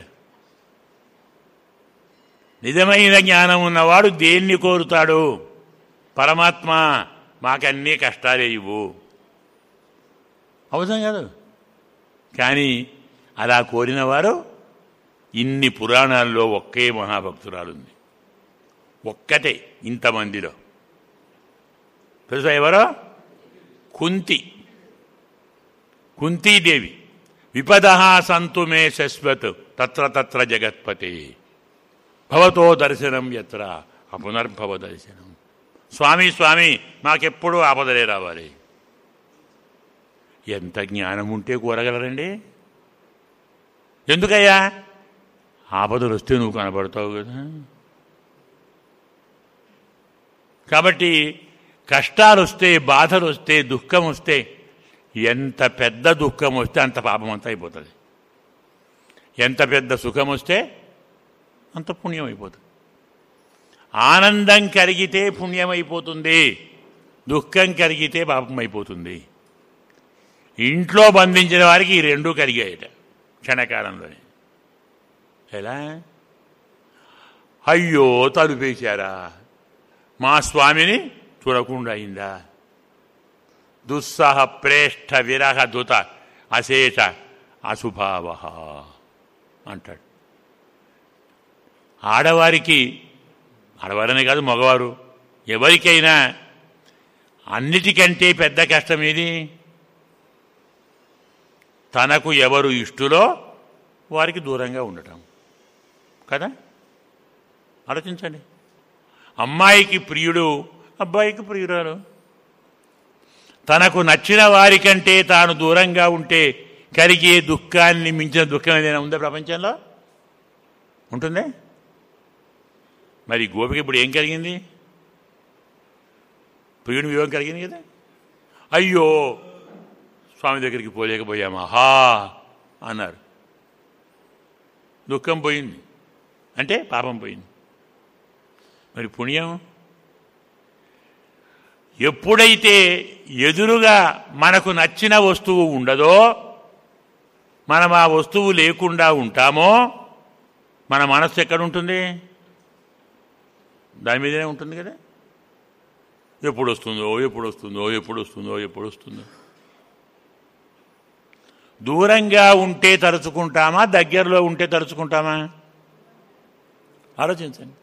A: నిజమైన జ్ఞానం ఉన్నవాడు దేన్ని కోరుతాడు పరమాత్మ మాకన్నీ కష్టాలే ఇవ్వు అవసరం కాదు కానీ అలా కోరిన వారు ఇన్ని పురాణాల్లో ఒక్కే మహాభక్తురాలుంది ఒక్కటే ఇంతమందిలో తెలుసా ఎవరో కుంతి కుంతీదేవి విపద సంతు మే శశ్వత్ తత్ర తత్ర జగత్పతే భవతో దర్శనం ఎత్ర అపునర్భవ దర్శనం స్వామి స్వామి మాకెప్పుడూ ఆపదలే రావాలి ఎంత జ్ఞానం ఉంటే కూరగలరండి ఎందుకయ్యా ఆపదలు వస్తే నువ్వు కనబడతావు కదా కాబట్టి కష్టాలు వస్తే బాధలు వస్తే దుఃఖం వస్తే ఎంత పెద్ద దుఃఖం వస్తే అంత పాపం అంతా అయిపోతుంది ఎంత పెద్ద సుఖం వస్తే అంత పుణ్యం అయిపోతుంది ఆనందం కరిగితే పుణ్యం అయిపోతుంది దుఃఖం కరిగితే పాపం అయిపోతుంది ఇంట్లో బంధించిన వారికి ఈ రెండూ కరిగాయట క్షణకాలంలోనే ఎలా అయ్యో తలుపేశారా మా స్వామిని చూడకుండా అయిందా దుస్సహ ప్రేష్ఠ విరహ దుత అశేష అశుభావ అంటాడు ఆడవారికి ఆడవారనే కాదు మగవారు ఎవరికైనా అన్నిటికంటే పెద్ద కష్టం ఏది తనకు ఎవరు ఇష్టులో వారికి దూరంగా ఉండటం కదా ఆలోచించండి అమ్మాయికి ప్రియుడు అబ్బాయికి ప్రియురాలు తనకు నచ్చిన వారికంటే తాను దూరంగా ఉంటే కలిగే దుఃఖాన్ని మించిన దుఃఖం ఏదైనా ఉందా ప్రపంచంలో ఉంటుందే మరి గోపిక ఇప్పుడు ఏం కలిగింది ప్రియుని వివేకం కలిగింది కదా అయ్యో స్వామి దగ్గరికి పోలేకపోయామా హా అన్నారు దుఃఖం పోయింది అంటే పాపం పోయింది మరి పుణ్యం ఎప్పుడైతే ఎదురుగా మనకు నచ్చిన వస్తువు ఉండదో మనం ఆ వస్తువు లేకుండా ఉంటామో మన మనస్సు ఎక్కడ ఉంటుంది దాని మీదనే ఉంటుంది కదా ఎప్పుడు వస్తుందో ఎప్పుడు వస్తుందో ఎప్పుడు వస్తుందో ఎప్పుడు వస్తుందో దూరంగా ఉంటే తలుచుకుంటామా దగ్గరలో ఉంటే తలుచుకుంటామా ఆలోచించండి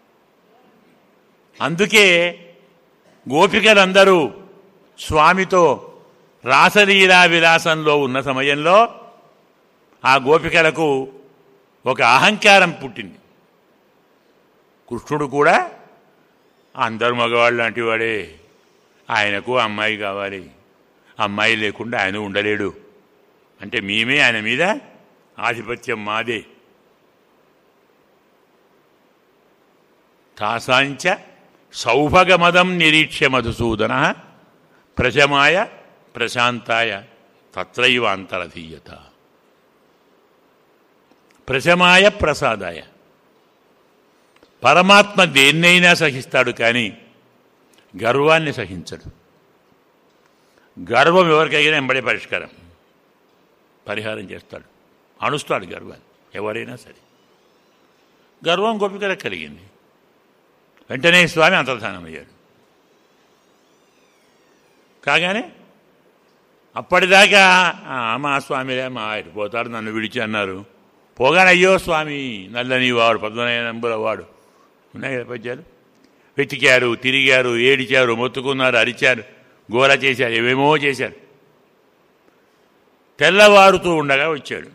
A: అందుకే గోపికలందరూ స్వామితో రాసలీలా విలాసంలో ఉన్న సమయంలో ఆ గోపికలకు ఒక అహంకారం పుట్టింది కృష్ణుడు కూడా అందరు మగవాళ్ళు లాంటి వాడే ఆయనకు అమ్మాయి కావాలి అమ్మాయి లేకుండా ఆయన ఉండలేడు అంటే మేమే ఆయన మీద ఆధిపత్యం మాదే తాసాంచ సౌభగమదం నిరీక్ష్య మధుసూదన ప్రశమాయ ప్రశాంతాయ తత్రైవ అంతరధీయత ప్రశమాయ ప్రసాదాయ పరమాత్మ దేన్నైనా సహిస్తాడు కానీ గర్వాన్ని సహించడు గర్వం ఎవరికైనా ఎంబడే పరిష్కారం పరిహారం చేస్తాడు అణుస్తాడు గర్వాన్ని ఎవరైనా సరే గర్వం గోపికలకు కలిగింది వెంటనే స్వామి అంతర్ధానం అయ్యాడు కాగానే అప్పటిదాకా "ఆ, మా స్వామిలే మా ఆయన పోతాడు నన్ను విడిచి అన్నారు పోగానే అయ్యో స్వామి నల్లని వాడు పద్మనయంబుల వాడు ఉన్నాయి కదా పద్యాలు వెతికారు తిరిగారు ఏడిచారు మొత్తుకున్నారు అరిచారు గోల చేశారు ఏమేమో చేశారు తెల్లవారుతూ ఉండగా వచ్చాడు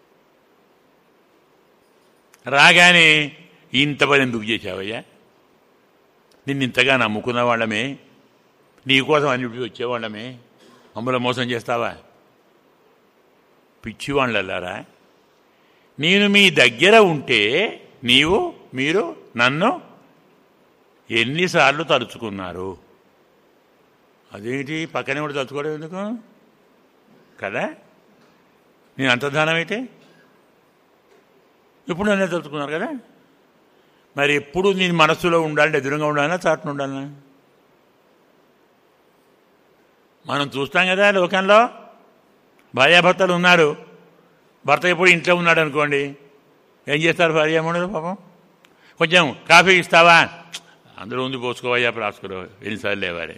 A: రాగానే ఇంత పని ఎందుకు చేశావయ్యా నిన్ను ఇంతగా నమ్ముకున్న వాళ్ళమే నీకోసం అన్నిటికీ వచ్చేవాళ్ళమే మమ్మల్ని మోసం చేస్తావా పిచ్చివాళ్ళలారా నేను మీ దగ్గర ఉంటే నీవు మీరు నన్ను ఎన్నిసార్లు తలుచుకున్నారు అదేంటి పక్కనే కూడా తలుచుకోవడం ఎందుకు కదా నేను అంతర్ధానం అయితే ఇప్పుడు నన్నే తలుచుకున్నారు కదా మరి ఎప్పుడు నేను మనస్సులో ఉండాలంటే ఎదురుగా ఉండాలన్నా చాటున ఉండాలన్నా మనం చూస్తాం కదా లోకంలో భార్యాభర్తలు ఉన్నారు భర్త ఎప్పుడు ఇంట్లో ఉన్నాడు అనుకోండి ఏం చేస్తారు భార్యామణులు పాపం కొంచెం కాఫీ ఇస్తావా అందరూ ఉంది పోసుకోవయ్యా రాసుకోరు ఎన్నిసార్లు లేవాలి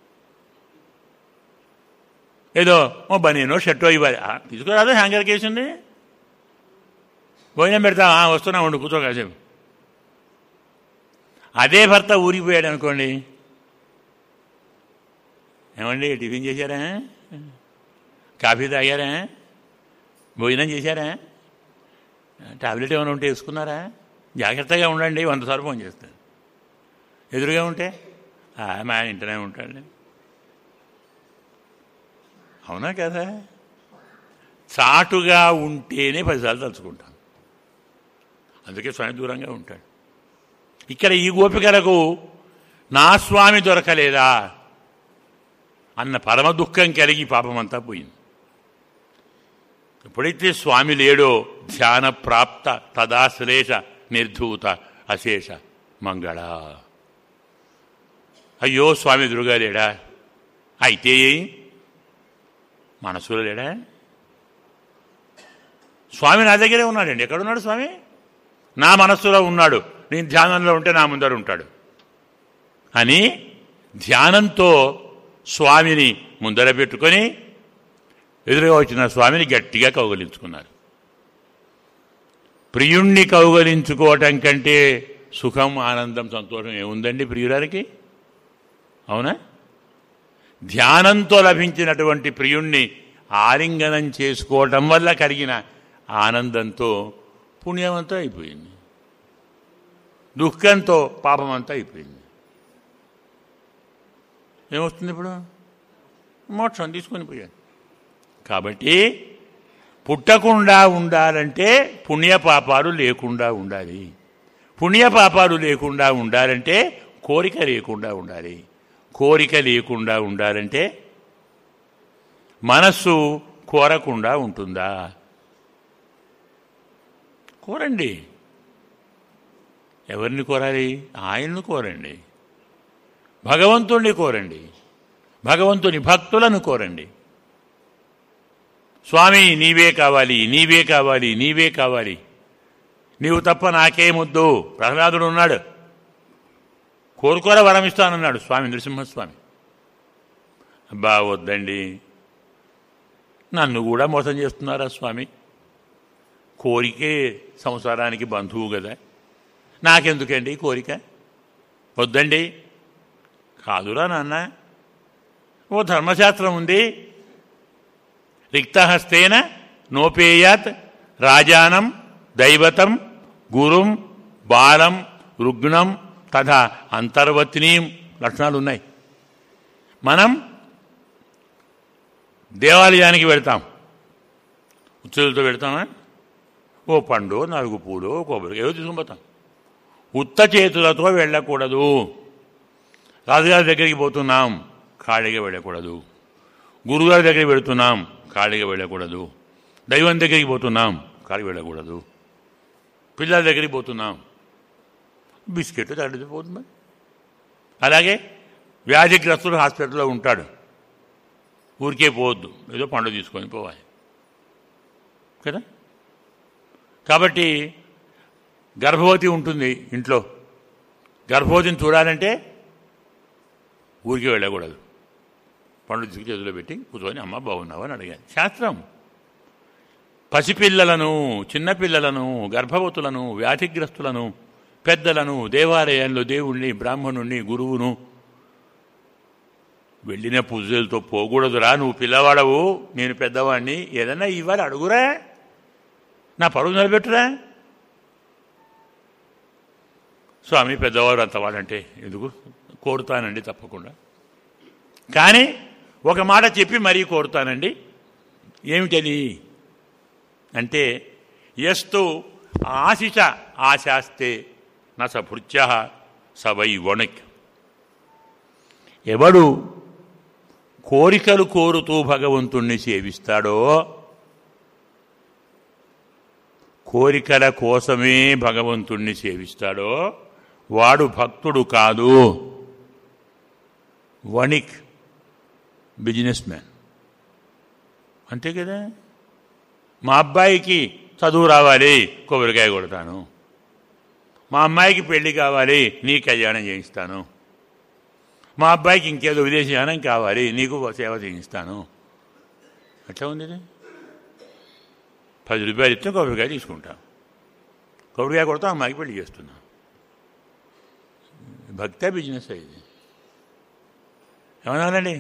A: ఏదో ఓ బనీనో షర్టో ఇవ్వాలి ఆ, తీసుకురాదు హ్యాంగర్ కేసు ఉంది భోజనం పెడతా "ఆ, వస్తున్నా ఉండు కూర్చో కాసేపు అదే భర్త ఊరికి పోయాడు అనుకోండి ఏమండి టిఫిన్ చేశారా కాఫీ తాగారా భోజనం చేశారా టాబ్లెట్ ఏమైనా ఉంటే వేసుకున్నారా జాగ్రత్తగా ఉండండి వంద సార్లు ఫోన్ చేస్తాను ఎదురుగా ఉంటే "ఆ, మా ఆయన ఇంటనే ఉంటాడు అవునా కదా చాటుగా ఉంటేనే పదిసార్లు తలుచుకుంటాం అందుకే స్వామి దూరంగా ఉంటాడు ఇక్కడ ఈ గోపికలకు నా స్వామి దొరకలేదా అన్న పరమ దుఃఖం కలిగి పాపమంతా పోయింది ఎప్పుడైతే స్వామి లేడో ధ్యాన ప్రాప్త తదాశ్లేష నిర్ధూత అశేష మంగళ అయ్యో స్వామి ఎదురుగా లేడా అయితే మనసులో లేడా స్వామి నా దగ్గరే ఉన్నాడండి ఎక్కడున్నాడు స్వామి నా మనస్సులో ఉన్నాడు నేను ధ్యానంలో ఉంటే నా ముందర ఉంటాడు అని ధ్యానంతో స్వామిని ముందర పెట్టుకొని ఎదురుగా వచ్చిన స్వామిని గట్టిగా కౌగలించుకున్నారు ప్రియుణ్ణి కౌగలించుకోవటం కంటే సుఖం ఆనందం సంతోషం ఏముందండి ప్రియురానికి అవునా ధ్యానంతో లభించినటువంటి ప్రియుణ్ణి ఆలింగనం చేసుకోవటం వల్ల కలిగిన ఆనందంతో పుణ్యమంతా అయిపోయింది దుఃఖంతో పాపమంతా అయిపోయింది ఏమొస్తుంది ఇప్పుడు మోక్షం తీసుకొని పోయాడు కాబట్టి పుట్టకుండా ఉండాలంటే పుణ్యపాపాలు లేకుండా ఉండాలి పుణ్యపాపాలు లేకుండా ఉండాలంటే కోరిక లేకుండా ఉండాలి కోరిక లేకుండా ఉండాలంటే మనస్సు కోరకుండా ఉంటుందా కోరండి ఎవరిని కోరాలి ఆయన్ను కోరండి భగవంతుణ్ణి కోరండి భగవంతుని భక్తులను కోరండి స్వామి నీవే కావాలి నీవే కావాలి నీవే కావాలి నీవు తప్ప నాకేమొద్దు ప్రహ్లాదుడు ఉన్నాడు కోరుకోర వరం ఇస్తానన్నాడు స్వామి నృసింహస్వామి అబ్బా వద్దండి నన్ను కూడా మోసం చేస్తున్నారా స్వామి కోరికే సంసారానికి బంధువు కదా నాకెందుకండి కోరిక వద్దండి కాదురా నాన్న ఓ ధర్మశాస్త్రం ఉంది రిక్తహస్తేన నోపేయాత్ రాజానం దైవతం గురుం బాలం రుగ్ణం తథా అంతర్వత్నీం లక్షణాలు ఉన్నాయి మనం దేవాలయానికి వెళ్తాం ఉత్సవులతో పెడతామా ఓ పండు నాలుగు పూలు కొబ్బరి ఏదో తీసుకుని పోతాం ఉత్త చేతులతో వెళ్ళకూడదు రాజుగారి దగ్గరికి పోతున్నాం ఖాళీగా వెళ్ళకూడదు గురుగారి దగ్గరికి వెళుతున్నాం ఖాళీగా వెళ్ళకూడదు దైవం దగ్గరికి పోతున్నాం ఖాళీ వెళ్ళకూడదు పిల్లల దగ్గరికి పోతున్నాం బిస్కెట్ తడిపోతుంది అలాగే వ్యాధిగ్రస్తుడు హాస్పిటల్లో ఉంటాడు ఊరికే పోవద్దు ఏదో పండు తీసుకొని పోవాలి కదా కాబట్టి గర్భవతి ఉంటుంది ఇంట్లో గర్భవతిని చూడాలంటే ఊరికి వెళ్ళకూడదు పండు తీసుకు చేతిలో పెట్టి కూర్చొని అమ్మ బాగున్నావు అని అడిగాను శాస్త్రం పసిపిల్లలను చిన్నపిల్లలను గర్భవతులను వ్యాధిగ్రస్తులను పెద్దలను దేవాలయంలో దేవుణ్ణి బ్రాహ్మణుణ్ణి గురువును వెళ్ళిన పూజలతో పోకూడదురా నువ్వు పిల్లవాడవు నేను పెద్దవాడిని ఏదన్నా ఇవ్వాలి అడుగురా నా పరువు నిలబెట్టురా స్వామి పెద్దవారు అంతవాడంటే ఎందుకు కోరుతానండి తప్పకుండా కానీ ఒక మాట చెప్పి మరీ కోరుతానండి ఏమిటది అంటే ఎస్తు ఆశిష ఆశాస్తే నా సభృత్య సవై వణక్ ఎవడు కోరికలు కోరుతూ భగవంతుణ్ణి సేవిస్తాడో కోరికల కోసమే భగవంతుణ్ణి సేవిస్తాడో వాడు భక్తుడు కాదు వణిక్ బిజినెస్ మ్యాన్ అంతే కదా మా అబ్బాయికి చదువు రావాలి కొబ్బరికాయ కొడతాను మా అమ్మాయికి పెళ్లి కావాలి నీ కళ్యాణం చేయిస్తాను మా అబ్బాయికి ఇంకేదో విదేశీయానం కావాలి నీకు సేవ చేయిస్తాను అట్లా ఉంది ఇది పది రూపాయలు ఇస్తే కొబ్బరికాయ తీసుకుంటాం కొబ్బరికాయ కొడతాం అమ్మాయికి పెళ్లి చేస్తున్నాం భక్తే బిజినెస్ అయింది ఏమన్నానండి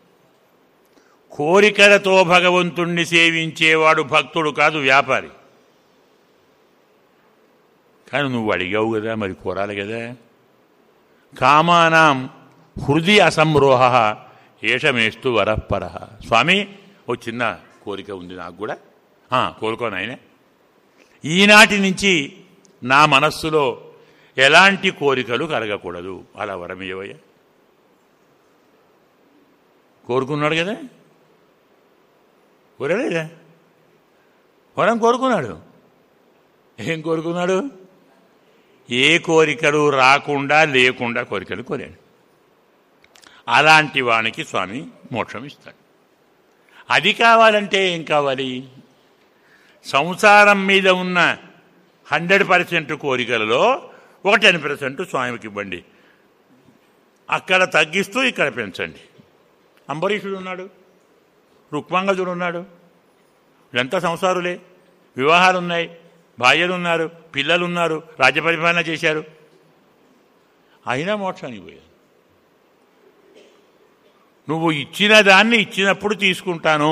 A: కోరికలతో భగవంతుణ్ణి సేవించేవాడు భక్తుడు కాదు వ్యాపారి కానీ నువ్వు అడిగావు కదా మరి కోరాలి కదా కామానాం హృది అసంరోహ ఏషమేస్తు వరపర స్వామి ఓ చిన్న కోరిక ఉంది నాకు కూడా ఆ, కోరుకోను ఆయనే ఈనాటి నుంచి నా మనస్సులో ఎలాంటి కోరికలు కలగకూడదు అలా వరమియవయ్య కోరుకున్నాడు కదా కోరలేదా వరం కోరుకున్నాడు ఏం కోరుకున్నాడు ఏ కోరికలు రాకుండా లేకుండా కోరికలు కోరాడు అలాంటి వానికి స్వామి మోక్షం ఇస్తాడు అది కావాలంటే ఏం కావాలి సంసారం మీద ఉన్న హండ్రెడ్ పర్సెంట్ కోరికలలో ఒక టెన్ పర్సెంట్ స్వామికి ఇవ్వండి అక్కడ తగ్గిస్తూ ఇక్కడ పెంచండి అంబరీషుడు ఉన్నాడు రుక్మంగజుడు ఉన్నాడు వీళ్ళంతా సంసారులే వివాహాలు ఉన్నాయి భార్యలు ఉన్నారు పిల్లలు ఉన్నారు రాజ్య పరిపాలన చేశారు అయినా మోక్షానికి పోయారు నువ్వు ఇచ్చిన దాన్ని ఇచ్చినప్పుడు తీసుకుంటాను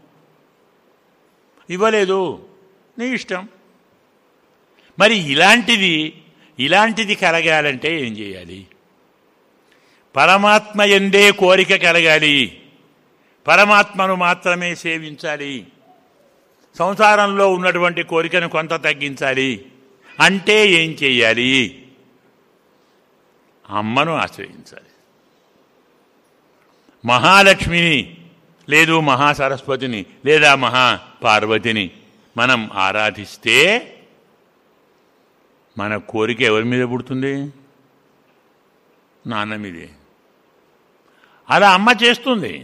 A: ఇవ్వలేదు నీ ఇష్టం మరి ఇలాంటిది ఇలాంటిది కలగాలంటే ఏం చేయాలి పరమాత్మ ఎందే కోరిక కలగాలి పరమాత్మను మాత్రమే సేవించాలి సంసారంలో ఉన్నటువంటి కోరికను కొంత తగ్గించాలి అంటే ఏం చేయాలి అమ్మను ఆశ్రయించాలి మహాలక్ష్మిని లేదు మహాసరస్వతిని లేదా మహా పార్వతిని మనం ఆరాధిస్తే మన కోరిక ఎవరి మీద పుడుతుంది నాన్న మీదే అలా అమ్మ చేస్తుంది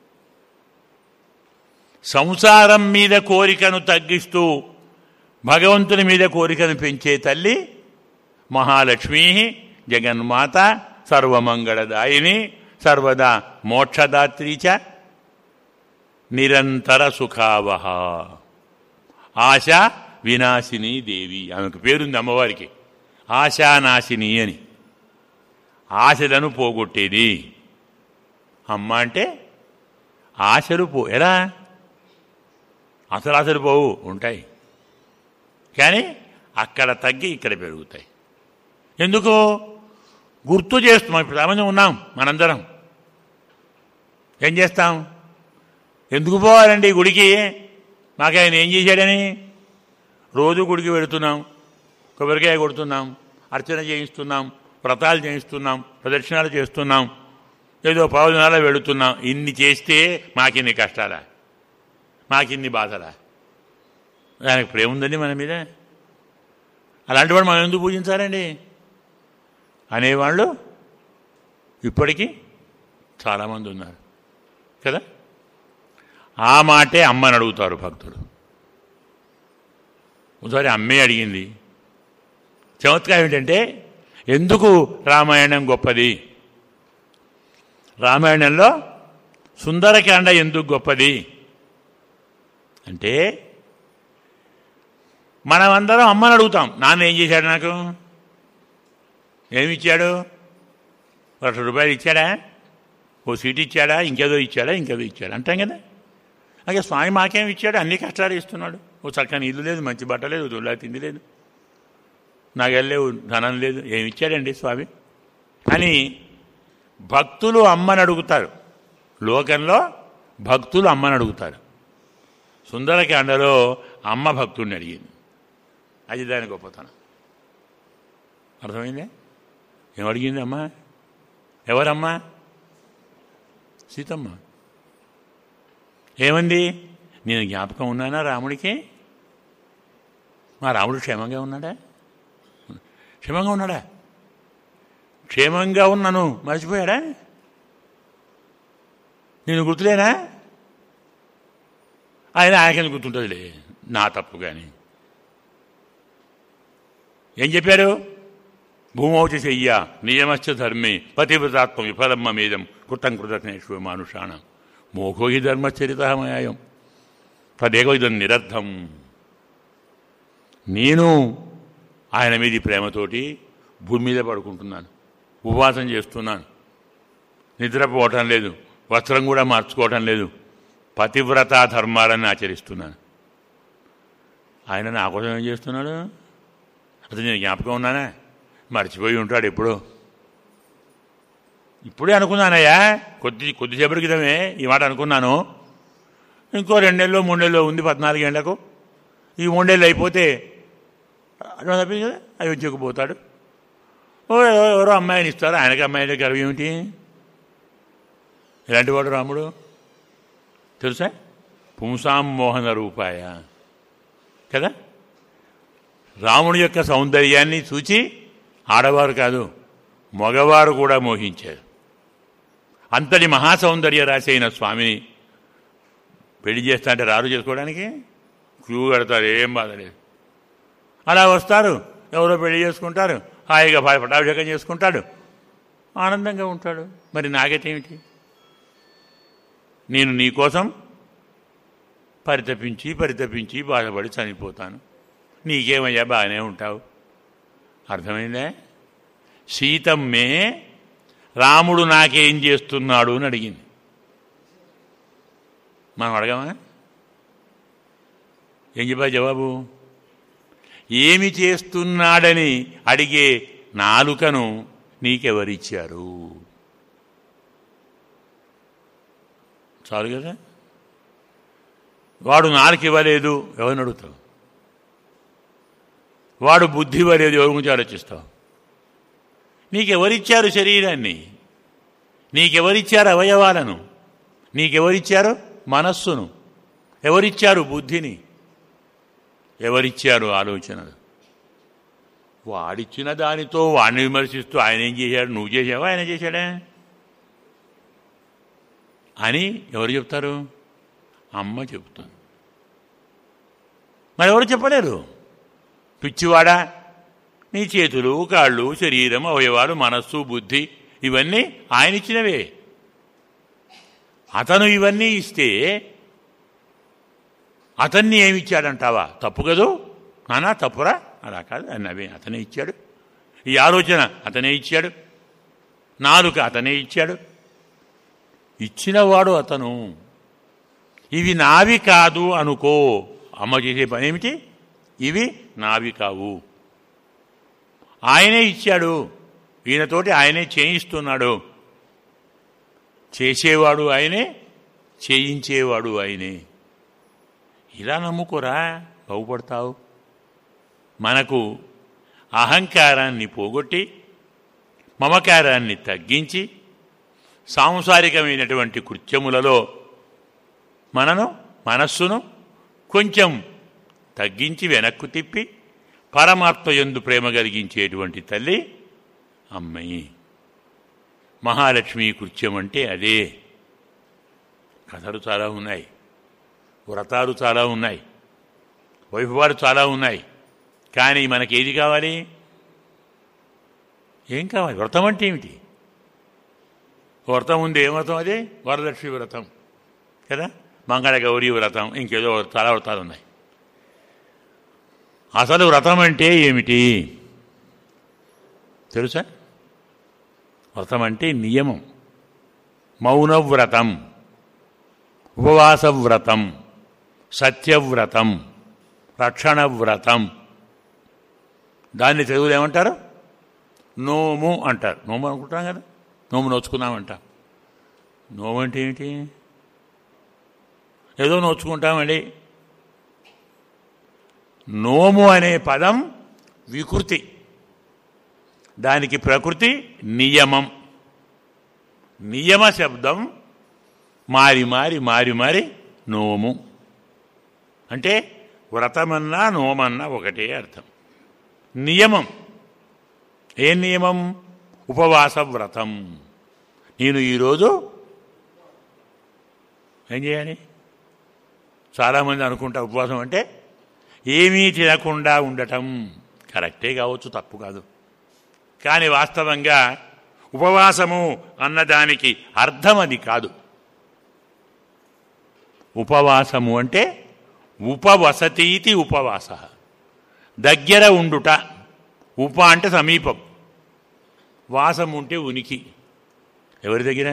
A: సంసారం మీద కోరికను తగ్గిస్తూ భగవంతుని మీద కోరికను పెంచే తల్లి మహాలక్ష్మీ జగన్మాత సర్వమంగళదాయిని సర్వదా మోక్షదాత్రీ చ నిరంతర సుఖావహ ఆశ వినాశిని దేవి ఆమెకు పేరుంది అమ్మవారికి ఆశానాశిని అని ఆశలను పోగొట్టేది అమ్మ అంటే ఆశలు పో ఎలా అసలు ఆశలు పోవు ఉంటాయి కానీ అక్కడ తగ్గి ఇక్కడ పెరుగుతాయి ఎందుకు గుర్తు చేస్తున్నాం ఇప్పుడు సామాన్యం ఉన్నాం మనందరం ఏం చేస్తాం ఎందుకు పోవాలండి గుడికి మాకు ఆయన ఏం చేశాడని రోజు గుడికి వెళుతున్నాం కొబ్బరికాయ కొడుతున్నాం అర్చన చేయిస్తున్నాం వ్రతాలు చేయిస్తున్నాం ప్రదక్షిణాలు చేస్తున్నాం ఏదో పావుదినాల వెళుతున్నాం ఇన్ని చేస్తే మాకిన్ని కష్టాలా మాకిన్ని బాధలా దానికి ప్రేమ ఉందండి మన మీద అలాంటి వాడు మనం ఎందుకు పూజించాలండి అనేవాళ్ళు ఇప్పటికీ చాలామంది ఉన్నారు కదా ఆ మాటే అమ్మని అడుగుతారు భక్తుడు ఒకసారి అమ్మే అడిగింది చమత్కారం ఏంటంటే ఎందుకు రామాయణం గొప్పది రామాయణంలో సుందరకాండ ఎందుకు గొప్పది అంటే మనమందరం అమ్మని అడుగుతాం నాన్న ఏం చేశాడు నాకు ఏమి ఇచ్చాడు లక్ష రూపాయలు ఇచ్చాడా ఓ సీట్ ఇచ్చాడా ఇంకేదో ఇచ్చాడా ఇంకేదో ఇచ్చాడా అంటాం కదా అలాగే స్వామి మాకేం ఇచ్చాడు అన్ని కష్టాలు ఇస్తున్నాడు ఓ చక్కని ఇల్లు లేదు మంచి బట్ట లేదు దుల్లా తిండి లేదు నగలు లేవు ధనం లేదు ఏమి ఇచ్చాడండి స్వామి అని భక్తులు అమ్మని అడుగుతారు లోకంలో భక్తులు అమ్మని అడుగుతారు సుందరకాండలో అమ్మ భక్తుడిని అడిగింది అది దాని గొప్పతనం అర్థమైందే ఏం అడిగింది అమ్మ ఎవరమ్మా సీతమ్మ ఏమంది నేను జ్ఞాపకం ఉన్నానా రాముడికి మా రాముడు క్షేమంగా ఉన్నాడా క్షేమంగా ఉన్నాడా క్షేమంగా ఉన్నాను మర్చిపోయాడా నేను గుర్తులేనా ఆయన ఆయనకి గుర్తుంటుందిలే నా తప్పు కానీ ఏం చెప్పారు భూమౌచ చెయ్య నియమశ్చ ధర్మే పతివ్రతాత్మ విఫలమ్మ మీదం కృతం కృతజ్ఞేశ్వ మానుషాణ మోఘో హి ధర్మచరితమయాయం తదేకో ఇదం నిరర్థం నేను ఆయన మీది ప్రేమతోటి భూమి మీద పడుకుంటున్నాను ఉపవాసం చేస్తున్నాను నిద్రపోవటం లేదు వస్త్రం కూడా మార్చుకోవటం లేదు పతివ్రత ధర్మాలను ఆచరిస్తున్నాను ఆయన నా కోసం ఏం చేస్తున్నాడు అసలు నేను జ్ఞాపకం ఉన్నానా మర్చిపోయి ఉంటాడు ఎప్పుడో ఇప్పుడే అనుకున్నానయ్యా కొద్ది కొద్దిసేపటి క్రితమే ఈ మాట అనుకున్నాను ఇంకో రెండేళ్ళు మూడేళ్ళు ఉంది పద్నాలుగు గంటలకు ఈ మూడేళ్ళు అయిపోతే అట్లా తప్పింది కదా అయోధ్యకు పోతాడు ఓ ఎవరో- ఎవరో అమ్మాయిని ఇస్తారు ఆయనకి అమ్మాయి గర్వం ఏమిటి ఎలాంటి వాడు రాముడు తెలుసా పుంసాం మోహన రూపాయ కదా రాముడి యొక్క సౌందర్యాన్ని చూచి ఆడవారు కాదు మగవారు కూడా మోహించారు అంతటి మహాసౌందర్య రాశి అయిన స్వామిని పెళ్లి చేస్తా అంటే రారు చేసుకోవడానికి క్యూ కడతారు ఏం బాధ లేదు అలా వస్తారు ఎవరో పెళ్లి చేసుకుంటారు హాయిగా ప- పట్టాభిషేకం చేసుకుంటాడు ఆనందంగా ఉంటాడు మరి నాగతేమిటి నేను నీ కోసం పరితపించి పరితపించి బాధపడి చనిపోతాను నీకేమయ్యా బాగానే ఉంటావు అర్థమైందా సీతమ్మే రాముడు నాకేం చేస్తున్నాడు అని అడిగింది మనం అడగమా ఏం చెప్పా జవాబు ఏమి చేస్తున్నాడని అడిగే నాలుకను నీకెవరిచ్చారు చాలు కదా వాడు నాలుక ఇవ్వలేదు ఎవరిని అడుగుతావు వాడు బుద్ధి ఇవ్వలేదు ఎవరి గురించి ఆలోచిస్తావు నీకెవరిచ్చారు శరీరాన్ని నీకెవరిచ్చారు అవయవాలను నీకెవరిచ్చారు మనస్సును ఎవరిచ్చారు బుద్ధిని ఎవరిచ్చారు ఆలోచనలు వాడిచ్చిన దానితో వాడిని విమర్శిస్తూ ఆయన ఏం చేశాడు నువ్వు చేసావా ఆయన చేశాడా అని ఎవరు చెప్తారు అమ్మ చెప్తుంది మరి ఎవరు చెప్పలేరు పిచ్చివాడా నీ చేతులు కాళ్ళు శరీరం అవయవాలు మనస్సు బుద్ధి ఇవన్నీ ఆయన ఇచ్చినవే అతను ఇవన్నీ ఇస్తే అతన్ని ఏమిచ్చాడంటావా తప్పు కదూ నానా తప్పురా అలా కాదు అన్నవే అతనే ఇచ్చాడు ఈ ఆలోచన అతనే ఇచ్చాడు నాలుక అతనే ఇచ్చాడు ఇచ్చినవాడు అతను ఇవి నావి కాదు అనుకో అమ్మ చేసే పని ఏమిటి ఇవి నావి కావు ఆయనే ఇచ్చాడు ఈయనతోటి ఆయనే చేయిస్తున్నాడు చేసేవాడు ఆయనే చేయించేవాడు ఆయనే ఇలా నమ్ముకోరా బాగుపడతావు మనకు అహంకారాన్ని పోగొట్టి మమకారాన్ని తగ్గించి సాంసారికమైనటువంటి కృత్యములలో మనను మనస్సును కొంచెం తగ్గించి వెనక్కు తిప్పి పరమాత్మ యందు ప్రేమ కలిగించేటువంటి తల్లి అమ్మయి మహాలక్ష్మి కృత్యం అంటే అదే కథలు చాలా ఉన్నాయి వ్రతాలు చాలా ఉన్నాయి వైభవాలు చాలా ఉన్నాయి కానీ మనకి ఏది కావాలి ఏం కావాలి వ్రతం అంటే ఏమిటి వ్రతం ఉంది ఏ వ్రతం అదే వరలక్ష్మి వ్రతం కదా మంగళ గౌరీ వ్రతం ఇంకేదో చాలా వ్రతాలు ఉన్నాయి అసలు వ్రతం అంటే ఏమిటి తెలుసా వ్రతం అంటే నియమం మౌనవ్రతం ఉపవాసవ్రతం సత్యవ్రతం రక్షణవ్రతం దాన్ని తెలుగులో ఏమంటారు నోము అంటారు నోము అనుకుంటాం కదా నోము నోచుకున్నామంటాం నోము అంటే ఏమిటి ఏదో నోచుకుంటామండి నోము అనే పదం వికృతి దానికి ప్రకృతి నియమం నియమ శబ్దం మారి మారి మారి మారి నోము అంటే వ్రతమన్నా నోమన్నా ఒకటే అర్థం నియమం ఏ నియమం ఉపవాస వ్రతం నేను ఈరోజు ఏం చేయాలి చాలామంది అనుకుంటా ఉపవాసం అంటే ఏమీ తినకుండా ఉండటం కరెక్టే కావచ్చు తప్పు కాదు కానీ వాస్తవంగా ఉపవాసము అన్నదానికి అర్థం అది కాదు ఉపవాసము అంటే ఉపవసతీతి ఉపవాస దగ్గర ఉండుట ఉప అంటే సమీపం వాసం ఉంటే ఉనికి ఎవరి దగ్గర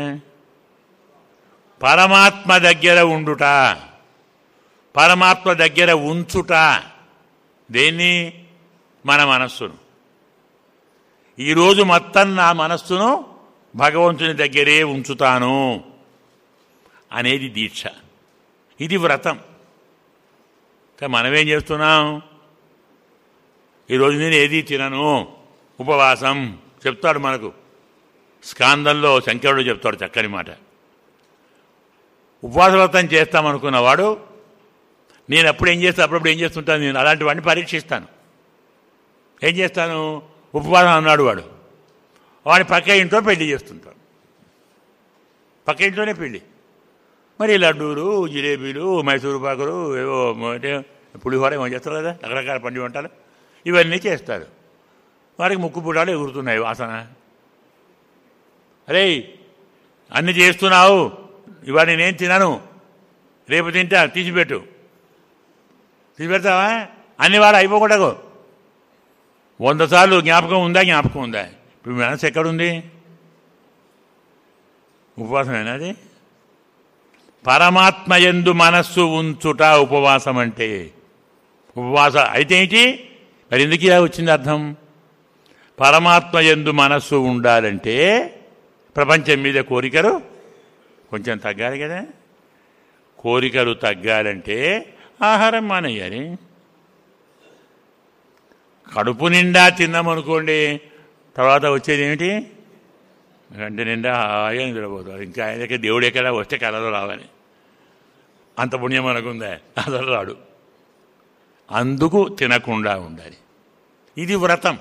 A: పరమాత్మ దగ్గర ఉండుట పరమాత్మ దగ్గర ఉంచుట దేన్ని మన మనస్సును ఈరోజు మొత్తం నా మనస్సును భగవంతుని దగ్గరే ఉంచుతాను అనేది దీక్ష ఇది వ్రతం కానీ మనమేం చేస్తున్నాం ఈరోజు నేను ఏది తినను ఉపవాసం చెప్తాడు మనకు స్కాందంలో శంకరుడు చెప్తాడు చక్కని మాట ఉపవాస వ్రతం చేస్తామనుకున్నవాడు నేను అప్పుడు ఏం చేస్తాను అప్పుడప్పుడు ఏం చేస్తుంటాను నేను అలాంటి వాడిని పరీక్షిస్తాను ఏం చేస్తాను ఉపవాసం అన్నాడు వాడు వాడి పక్క ఇంట్లో పెళ్లి చేస్తుంటాడు పక్క ఇంట్లోనే పెళ్లి మరి లడ్డూలు జిలేబీలు మైసూరు పాకులు ఏవో అంటే పులిహోర ఏమో చేస్తారు కదా రకరకాల పండి వంటలు ఇవన్నీ చేస్తారు వారికి ముక్కు పుటాలు ఎగురుతున్నాయి వాసన అరే అన్ని చేస్తున్నావు ఇవాళ నేనేం తినను రేపు తింటా తీసిపెట్టు తీసిపెడతావా అన్ని వాడు అయిపోకూడదు వంద సార్లు జ్ఞాపకం ఉందా జ్ఞాపకం ఉందా ఇప్పుడు మీ మనసు ఎక్కడుంది ఉపవాసమేనా అది పరమాత్మ ఎందు మనస్సు ఉంచుట ఉపవాసం అంటే ఉపవాస అయితే ఏంటి మరి ఎందుకు ఇలా వచ్చింది అర్థం పరమాత్మ ఎందు మనస్సు ఉండాలంటే ప్రపంచం మీద కోరికలు కొంచెం తగ్గాలి కదా కోరికలు తగ్గాలంటే ఆహారం మానేయాలి కడుపు నిండా తిన్నామనుకోండి తర్వాత వచ్చేది ఏమిటి గంట నిండా హాయిగా నిద్రపోతారు ఇంకా ఆయనకి దేవుడు ఎక్కడ వస్తే కలలు రావాలి అంత పుణ్యం అనుకుందా అసలు రాడు అందుకు తినకుండా ఉండాలి ఇది వ్రతం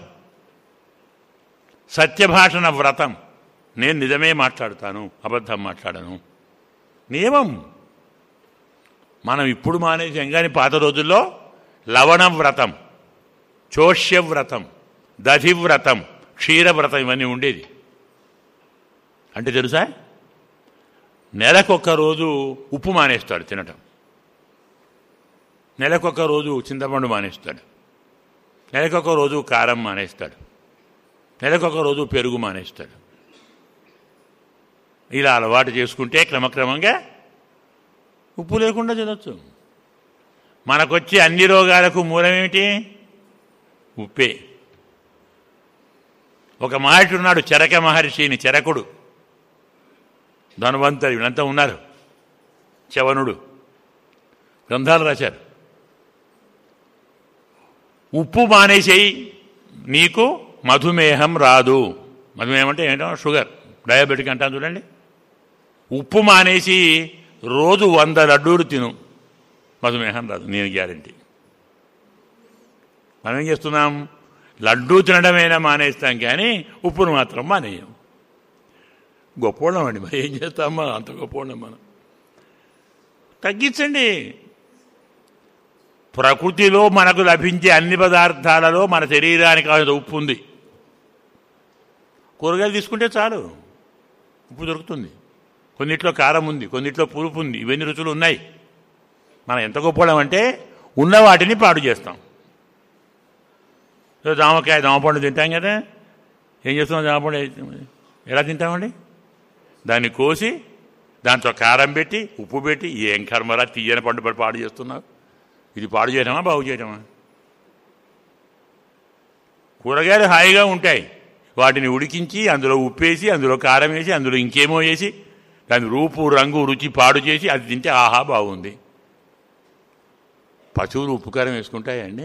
A: సత్యభాషణ వ్రతం నేను నిజమే మాట్లాడతాను అబద్ధం మాట్లాడను నియమం మనం ఇప్పుడు మానేసాం కానీ పాత రోజుల్లో లవణ వ్రతం చోష్య వ్రతం దధి వ్రతం క్షీరవ్రతం ఇవన్నీ ఉండేది అంటే తెలుసా నెలకొక్క రోజు ఉప్పు మానేస్తాడు తినటం నెలకొక్క రోజు చింతపండు మానేస్తాడు నెలకొక రోజు కారం మానేస్తాడు నెలకొక రోజు పెరుగు మానేస్తాడు ఇలా అలవాటు చేసుకుంటే క్రమక్రమంగా ఉప్పు లేకుండా తినొచ్చు మనకొచ్చే అన్ని రోగాలకు మూలమేమిటి ఉప్పే ఒక మహర్షి ఉన్నాడు చరక మహర్షిని చరకుడు ధనవంతరి వీళ్ళంతా ఉన్నారు చవనుడు గ్రంథాలు రాశారు ఉప్పు మానేసేయి నీకు మధుమేహం రాదు మధుమేహం అంటే ఏంటో షుగర్ డయాబెటిక్ అంటాను చూడండి ఉప్పు మానేసి రోజు వంద లడ్డూలు తిను మధుమేహం రాదు నేను గ్యారంటీ మనం ఏం చేస్తున్నాం లడ్డూ తినడమైనా మానేస్తాం కానీ ఉప్పును మాత్రం మానేయం గొప్పోళ్ళం అండి మరి ఏం చేస్తామా అంత గొప్పోళ్ళం మనం తగ్గించండి ప్రకృతిలో మనకు లభించే అన్ని పదార్థాలలో మన శరీరానికి కావాల్సిన ఉప్పు ఉంది కూరగాయలు తీసుకుంటే చాలు ఉప్పు దొరుకుతుంది కొన్నిట్లో కారం ఉంది కొన్నిట్లో పులుపు ఉంది ఇవన్నీ రుచులు ఉన్నాయి మనం ఎంత గొప్పడం అంటే ఉన్న వాటిని పాడు చేస్తాం ఏదో జామకాయ జామపండు తింటాం కదా ఏం చేస్తున్నాం జామపండు ఎలా తింటామండి దాన్ని కోసి దాంట్లో కారం పెట్టి ఉప్పు పెట్టి ఏం కర్మరా తీయని పండు పడి పాడు చేస్తున్నావు ఇది పాడు చేయటమా బాగు చేయటమా కూరగాయలు హాయిగా ఉంటాయి వాటిని ఉడికించి అందులో ఉప్పేసి అందులో కారం వేసి అందులో ఇంకేమో వేసి దాని రూపు రంగు రుచి పాడు చేసి అది తింటే ఆహా బాగుంది పశువులు ఉప్పు కారం వేసుకుంటాయండి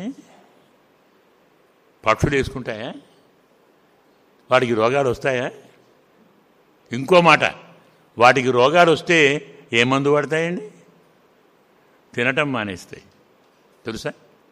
A: పక్షులు వేసుకుంటాయా వాటికి రోగాలు వస్తాయా ఇంకో మాట వాటికి రోగాలు వస్తే ఏ మందు పడతాయండి తినటం మానేస్తాయి తెలుసా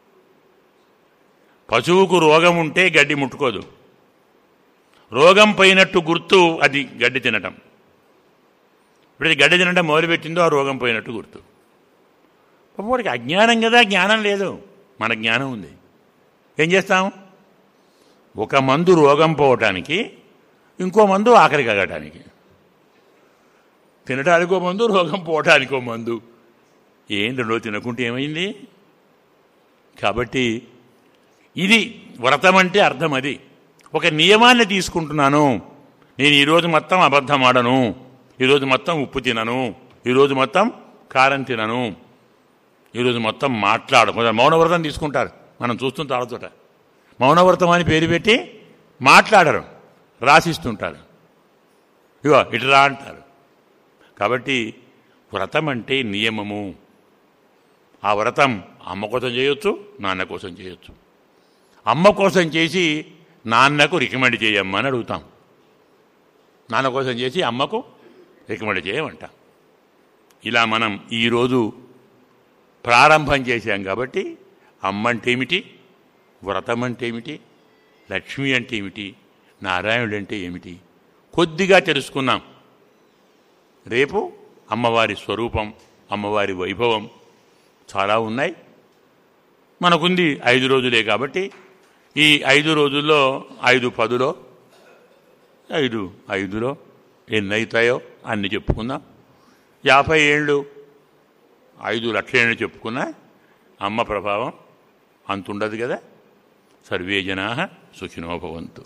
A: పశువుకు రోగం ఉంటే గడ్డి ముట్టుకోదు రోగం పోయినట్టు గుర్తు అది గడ్డి తినటం ఇప్పుడు ఇది గడ్డి తినటం మొదలుపెట్టిందో ఆ రోగం పోయినట్టు గుర్తు పాపం వాడికి అజ్ఞానం కదా జ్ఞానం లేదు మన జ్ఞానం ఉంది ఏం చేస్తాం ఒక మందు రోగం పోవటానికి ఇంకో మందు ఆఖరి కగటానికి తినటానికో మందు రోగం పోవటానికో మందు ఏం రెండో తినకుంటే ఏమైంది కాబట్టి ఇది వ్రతం అంటే అర్థం అది ఒక నియమాన్ని తీసుకుంటున్నాను నేను ఈరోజు మొత్తం అబద్ధం ఆడను ఈరోజు మొత్తం ఉప్పు తినను ఈరోజు మొత్తం కారం తినను ఈరోజు మొత్తం మాట్లాడు కొందరు మౌనవ్రతం తీసుకుంటారు మనం చూస్తుంటే తాడుతోట మౌనవ్రతం అని పేరు పెట్టి మాట్లాడరు రాసిస్తుంటారు ఇగో ఇటురా అంటారు కాబట్టి వ్రతం అంటే నియమము ఆ వ్రతం అమ్మ కోసం చేయొచ్చు నాన్న కోసం చేయొచ్చు అమ్మ కోసం చేసి నాన్నకు రికమెండ్ చేయమ్మని అడుగుతాం నాన్న కోసం చేసి అమ్మకు రికమెండ్ చేయమంటాం ఇలా మనం ఈరోజు ప్రారంభం చేశాం కాబట్టి అమ్మ అంటే ఏమిటి వ్రతం అంటే ఏమిటి లక్ష్మి అంటే ఏమిటి నారాయణుడు అంటే ఏమిటి కొద్దిగా తెలుసుకున్నాం రేపు అమ్మవారి స్వరూపం అమ్మవారి వైభవం చాలా ఉన్నాయి మనకుంది ఐదు రోజులే కాబట్టి ఈ ఐదు రోజుల్లో ఐదు పదులో ఐదు ఐదులో ఎన్ని అవుతాయో అన్ని చెప్పుకుందాం యాభై ఏళ్ళు ఐదు లక్షలేళ్ళు చెప్పుకున్నా అమ్మ ప్రభావం అంతుండదు కదా సర్వే జనా సుఖినో భవంతు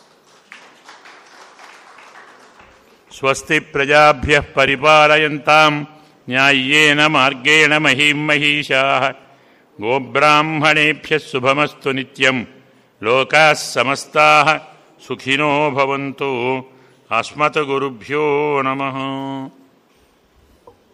A: స్వస్తి ప్రజాభ్య పరిపాలయంతాం న్యాయ్యేన మార్గేణ మహీం మహిషా గోబ్రాహ్మణేభ్య శుభమస్తు నిత్యం లోకా సమస్తా సుఖినో భవంతు అస్మత్ గురుభ్యో నమ